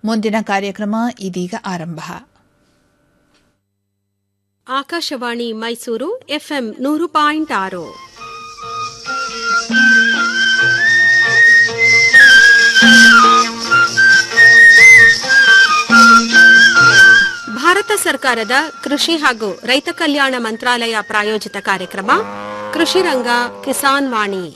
ಮುಂದಿನ ಕಾರ್ಯಕ್ರಮ ಇದೀಗ ಆರಂಭ ಆಕಾಶವಾಣಿ ಮೈಸೂರು ಎಫ್ಎಂ ನೂರು ಪಾಯಿಂಟ್ ಆರು ಭಾರತ ಸರ್ಕಾರದ ಕೃಷಿ ಹಾಗೂ ರೈತ ಕಲ್ಯಾಣ ಮಂತ್ರಾಲಯ ಪ್ರಾಯೋಜಿತ ಕಾರ್ಯಕ್ರಮ ಕೃಷಿ ರಂಗ ಕಿಸಾನ್ ವಾಣಿ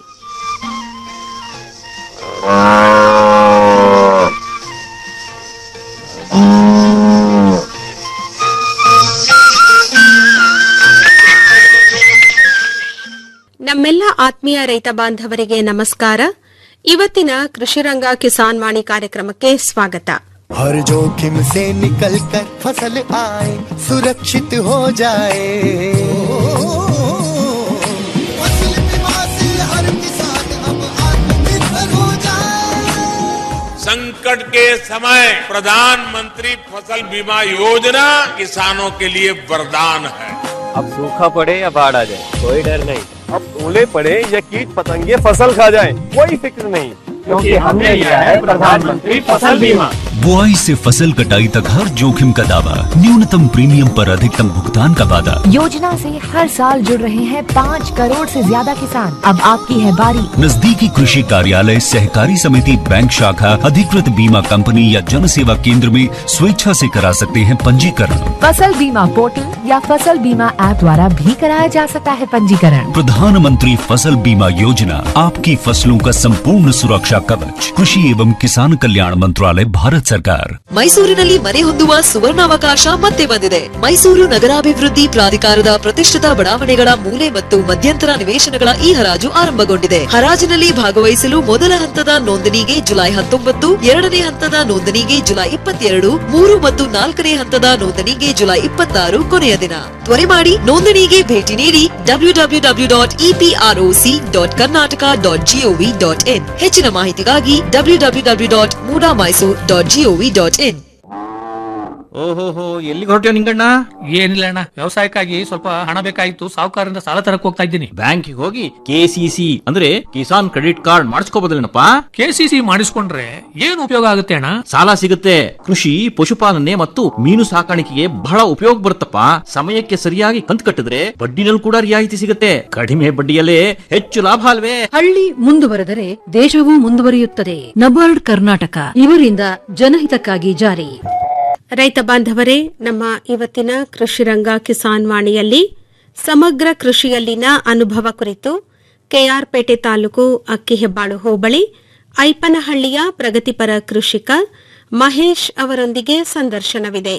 ನಮ್ಮೆಲ್ಲ ಆತ್ಮೀಯ ರೈತ ಬಾಂಧವರಿಗೆ ನಮಸ್ಕಾರ ಇವತ್ತಿನ ಕೃಷಿರಂಗ ಕಿಸಾನ್ ವಾಣಿ ಕಾರ್ಯಕ್ರಮಕ್ಕೆ ಸ್ವಾಗತ हर जोखिम से निकल कर फसल आए सुरक्षित हो जाए फसल बीमा से हर किसान अब आत्मनिर्भर हो जाए संकट के समय प्रधानमंत्री फसल बीमा योजना किसानों के लिए वरदान है अब सूखा पड़े या बाढ़ आ जाए कोई डर नहीं अब ओले पड़े या कीट पतंगे फसल खा जाए कोई फिक्र नहीं क्योंकि हमने लिया है प्रधानमंत्री फसल बीमा बुआई से फसल कटाई तक हर जोखिम का दावा न्यूनतम प्रीमियम पर अधिकतम भुगतान का वादा योजना से हर साल जुड़ रहे हैं पाँच करोड़ से ज्यादा किसान अब आपकी है बारी नजदीकी कृषि कार्यालय सहकारी समिति बैंक शाखा अधिकृत बीमा कंपनी या जन सेवा केंद्र में स्वेच्छा से करा सकते हैं पंजीकरण फसल बीमा पोर्टल या फसल बीमा ऐप द्वारा भी कराया जा सकता है पंजीकरण प्रधानमंत्री फसल बीमा योजना आपकी फसलों का संपूर्ण सुरक्षा कवच कृषि एवं किसान कल्याण मंत्रालय भारत सरकार ಮೈಸೂರಿನಲ್ಲಿ ಮನೆ ಹೊಂದುವ ಸುವರ್ಣಾವಕಾಶ ಮತ್ತೆ ಬಂದಿದೆ ಮೈಸೂರು ನಗರಾಭಿವೃದ್ಧಿ ಪ್ರಾಧಿಕಾರದ ಪ್ರತಿಷ್ಠಿತ ಬಡಾವಣೆಗಳ ಮೂಲೆ ಮತ್ತು ಮಧ್ಯಂತರ ನಿವೇಶನಗಳ ಈ ಹರಾಜು ಆರಂಭಗೊಂಡಿದೆ ಹರಾಜಿನಲ್ಲಿ ಭಾಗವಹಿಸಲು ಮೊದಲ ಹಂತದ ನೋಂದಣಿಗೆ ಜುಲೈ ಹತ್ತೊಂಬತ್ತು ಎರಡನೇ ಹಂತದ ನೋಂದಣಿಗೆ ಜುಲೈ ಇಪ್ಪತ್ತೆರಡು ಮೂರು ಮತ್ತು ನಾಲ್ಕನೇ ಹಂತದ ನೋಂದಣಿಗೆ ಜುಲೈ ಇಪ್ಪತ್ತಾರು ಕೊನೆಯ ದಿನ ತ್ವರೆ ಮಾಡಿ ನೋಂದಣಿಗೆ ಭೇಟಿ ನೀಡಿ W W W dot EPROC dot Karnataka dot GOV dot in ಹೆಚ್ಚಿನ ಮಾಹಿತಿಗಾಗಿ W W W dot MUDA Mysuru dot GOV dot in ಓಹೋಹೋ ಎಲ್ಲಿಗೆ ಹೊರಟ್ಯೋ ನಿಂಗಣ್ಣ ಏನಿಲ್ಲ ಅಣ್ಣ ವ್ಯವಸಾಯಕ್ಕಾಗಿ ಸ್ವಲ್ಪ ಹಣ ಬೇಕಾಗಿತ್ತು ಸಾಹುಕಾರರಿಂದ ಸಾಲ ತರಕ್ ಹೋಗ್ತಾ ಇದ್ದೀನಿ ಬ್ಯಾಂಕಿಗೆ ಹೋಗಿ ಕೆಸಿಸಿ ಅಂದ್ರೆ ಕಿಸಾನ್ ಕ್ರೆಡಿಟ್ ಕಾರ್ಡ್ ಮಾಡಿಸ್ಕೋಬೋದಲ್ಲೇನಪ್ಪ ಕೆಸಿಸಿ ಮಾಡಿಸ್ಕೊಂಡ್ರೆ ಏನು ಉಪಯೋಗ ಆಗುತ್ತೆ ಅಣ್ಣ ಸಾಲ ಸಿಗುತ್ತೆ ಕೃಷಿ ಪಶುಪಾಲನೆ ಮತ್ತು ಮೀನು ಸಾಕಾಣಿಕೆಗೆ ಬಹಳ ಉಪಯೋಗ ಬರುತ್ತಪ್ಪ ಸಮಯಕ್ಕೆ ಸರಿಯಾಗಿ ಕಂತು ಕಟ್ಟಿದ್ರೆ ಬಡ್ಡಿನಲ್ಲಿ ಕೂಡ ರಿಯಾಯಿತಿ ಸಿಗುತ್ತೆ ಕಡಿಮೆ ಬಡ್ಡಿಯಲ್ಲೇ ಹೆಚ್ಚು ಲಾಭ ಅಲ್ವೇ ಹಳ್ಳಿ ಮುಂದುವರೆದರೆ ದೇಶವೂ ಮುಂದುವರಿಯುತ್ತದೆ ನಬಾರ್ಡ್ ಕರ್ನಾಟಕ ಇವರಿಂದ ಜನಹಿತಕ್ಕಾಗಿ ಜಾರಿ ರೈತ ಬಾಂಧವರೇ ನಮ್ಮ ಇವತ್ತಿನ ಕೃಷಿರಂಗ ಕಿಸಾನ್ ವಾಣಿಯಲ್ಲಿ ಸಮಗ್ರ ಕೃಷಿಯಲ್ಲಿನ ಅನುಭವ ಕುರಿತು ಕೆಆರ್ಪೇಟೆ ತಾಲೂಕು ಅಕ್ಕಿಹೆಬ್ಬಾಳು ಹೋಬಳಿ ಐಪನಹಳ್ಳಿಯ ಪ್ರಗತಿಪರ ಕೃಷಿಕ ಮಹೇಶ್ ಅವರೊಂದಿಗೆ ಸಂದರ್ಶನವಿದೆ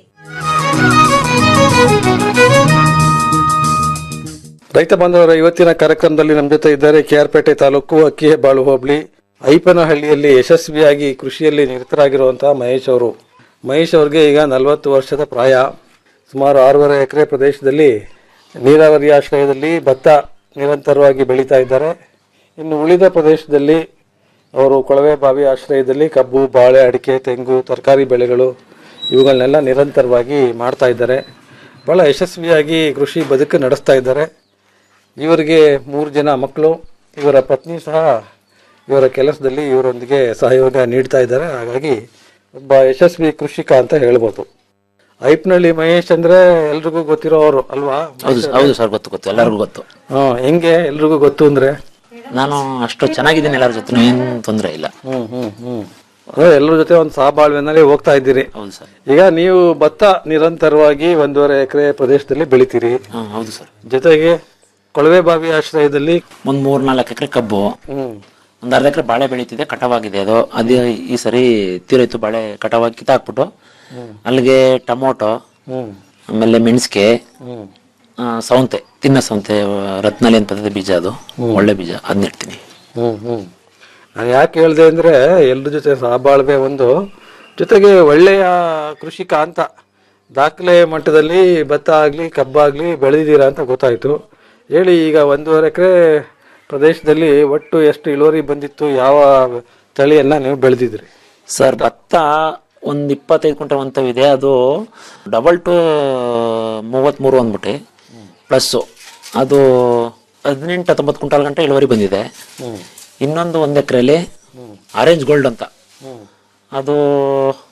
ರೈತ ಬಾಂಧವರ ಇವತ್ತಿನ ಕಾರ್ಯಕ್ರಮದಲ್ಲಿ ನಮ್ಮ ಜೊತೆ ಇದ್ದಾರೆ ಕೆಆರ್ಪೇಟೆ ತಾಲೂಕು ಅಕ್ಕಿಹೆಬ್ಬಾಳು ಹೋಬಳಿ ಐಪನಹಳ್ಳಿಯಲ್ಲಿ ಯಶಸ್ವಿಯಾಗಿ ಕೃಷಿಯಲ್ಲಿ ನಿರತರಾಗಿರುವಂತಹ ಮಹೇಶ್ ಅವರು ಮಹೇಶ್ ಅವ್ರಿಗೆ ಈಗ ನಲವತ್ತು ವರ್ಷದ ಪ್ರಾಯ ಸುಮಾರು ಆರೂವರೆ ಎಕರೆ ಪ್ರದೇಶದಲ್ಲಿ ನೀರಾವರಿ ಆಶ್ರಯದಲ್ಲಿ ಭತ್ತ ನಿರಂತರವಾಗಿ ಬೆಳೀತಾ ಇದ್ದಾರೆ ಇನ್ನು ಉಳಿದ ಪ್ರದೇಶದಲ್ಲಿ ಅವರು ಕೊಳವೆ ಬಾವಿ ಆಶ್ರಯದಲ್ಲಿ ಕಬ್ಬು ಬಾಳೆ ಅಡಿಕೆ ತೆಂಗು ತರಕಾರಿ ಬೆಳೆಗಳು ಇವುಗಳನ್ನೆಲ್ಲ ನಿರಂತರವಾಗಿ ಮಾಡ್ತಾ ಇದ್ದಾರೆ ಭಾಳ ಯಶಸ್ವಿಯಾಗಿ ಕೃಷಿ ಬದುಕು ನಡೆಸ್ತಾ ಇದ್ದಾರೆ ಇವರಿಗೆ ಮೂರು ಜನ ಮಕ್ಕಳು ಇವರ ಪತ್ನಿ ಸಹ ಇವರ ಕೆಲಸದಲ್ಲಿ ಇವರೊಂದಿಗೆ ಸಹಯೋಗ ನೀಡ್ತಾ ಇದ್ದಾರೆ ಹಾಗಾಗಿ ಒಬ್ಬ ಯಶಸ್ವಿ ಕೃಷಿಕ ಅಂತ ಹೇಳ್ಬೋದು ಐಪ್ನಳ್ಳಿ ಮಹೇಶ್ ಅಂದ್ರೆ ಎಲ್ರಿಗೂ ಗೊತ್ತಿರೋ ಅವರು ಅಲ್ವಾ ಹೌದು ಹೌದು ಸರ್ ಗೊತ್ತು ಗೊತ್ತು ಎಲ್ಲರಿಗೂ ಗೊತ್ತು ಹಾ ಹೆಂಗೆ ಎಲ್ರಿಗೂ ಗೊತ್ತು ಅಂದ್ರೆ ನಾನು ಅಷ್ಟು ಚೆನ್ನಾಗಿದ್ದೀನಿ ಎಲ್ಲರ ಜೊತೆ ಏನು ತೊಂದರೆ ಇಲ್ಲ ಹ್ಮ್ ಹ್ಮ್ ಹ್ಮ್ ಅದೇ ಎಲ್ಲರ ಜೊತೆ ಒಂದು ಸಹಬಾಳ್ವೆನಲ್ಲಿ ಹೋಗ್ತಾ ಇದ್ದೀರಿ ಹೌದು ಸರ್ ಈಗ ನೀವು ಭತ್ತ ನಿರಂತರವಾಗಿ ಒಂದೂವರೆ ಎಕರೆ ಪ್ರದೇಶದಲ್ಲಿ ಬೆಳಿತೀರಿ ಹಾ ಹೌದು ಸರ್ ಜೊತೆಗೆ ಕೊಳವೆ ಬಾವಿ ಆಶ್ರಯದಲ್ಲಿ ಒಂದ್ ಮೂರ್ ನಾಲ್ಕು ಎಕರೆ ಕಬ್ಬು ಹ್ಮ್ ಒಂದ್ ಅರ್ಧ ಎಕರೆ ಬಾಳೆ ಬೆಳೀತಿದೆ ಕಟಾವಾಗಿದೆ ಅದು ಅದೇ ಈ ಸರಿ ತೀರೋಯ್ತು ಬಾಳೆ ಕಟಾವಾಗಿ ಕಿತ್ತಾಕ್ಬಿಟ್ಟು ಅಲ್ಲಿಗೆ ಟೊಮೊಟೊ ಹ್ಮ್ ಆಮೇಲೆ ಮೆಣಸಿಗೆ ಹ್ಮ್ ಸೌಂತೆ ತಿನ್ನ ಸೌಂತೆ ರತ್ನಾಲಿ ಅಂತ ಬರ್ತದೆ ಬೀಜ ಅದು ಒಳ್ಳೆ ಬೀಜ ಅದ್ ನೆಡ್ತೀನಿ ಹ್ಮ್ ಹ್ಮ್ ನಾನು ಯಾಕೆ ಹೇಳ್ದೆ ಅಂದ್ರೆ ಎಲ್ರ ಜೊತೆ ಸಹಬಾಳ್ವೆ ಒಂದು ಜೊತೆಗೆ ಒಳ್ಳೆಯ ಕೃಷಿಕ ಅಂತ ದಾಖಲೆ ಮಟ್ಟದಲ್ಲಿ ಭತ್ತ ಆಗ್ಲಿ ಕಬ್ಬಾಗ್ಲಿ ಬೆಳೆದಿದ್ದೀರಾ ಅಂತ ಗೊತ್ತಾಯ್ತು ಹೇಳಿ ಈಗ ಒಂದೂವರೆ ಎಕರೆ ಪ್ರದೇಶದಲ್ಲಿ ಒಟ್ಟು ಎಷ್ಟು ಇಳುವರಿ ಬಂದಿತ್ತು ಯಾವ ತಳಿಯನ್ನ ನೀವು ಬೆಳೆದಿದ್ರಿ ಸರ್ ಭತ್ತ ಒಂದ್ ಇಪ್ಪತ್ತೈದು ಕ್ವಿಂಟಲ್ ಅಂತವಿದೆ ಅದು ಡಬಲ್ ಟು ಮೂವತ್ಮೂರು ಅಂದ್ಬಿಟ್ಟು ಪ್ಲಸ್ಸು ಅದು ಹದಿನೆಂಟು ಹತ್ತೊಂಬತ್ತು ಕ್ವಿಂಟಲ್ ಗಂಟೆ ಇಳುವರಿ ಬಂದಿದೆ ಇನ್ನೊಂದು ಒಂದ್ ಎಕರೆಲಿ ಆರೆಂಜ್ ಗೋಲ್ಡ್ ಅಂತ ಅದು ಒಂದ್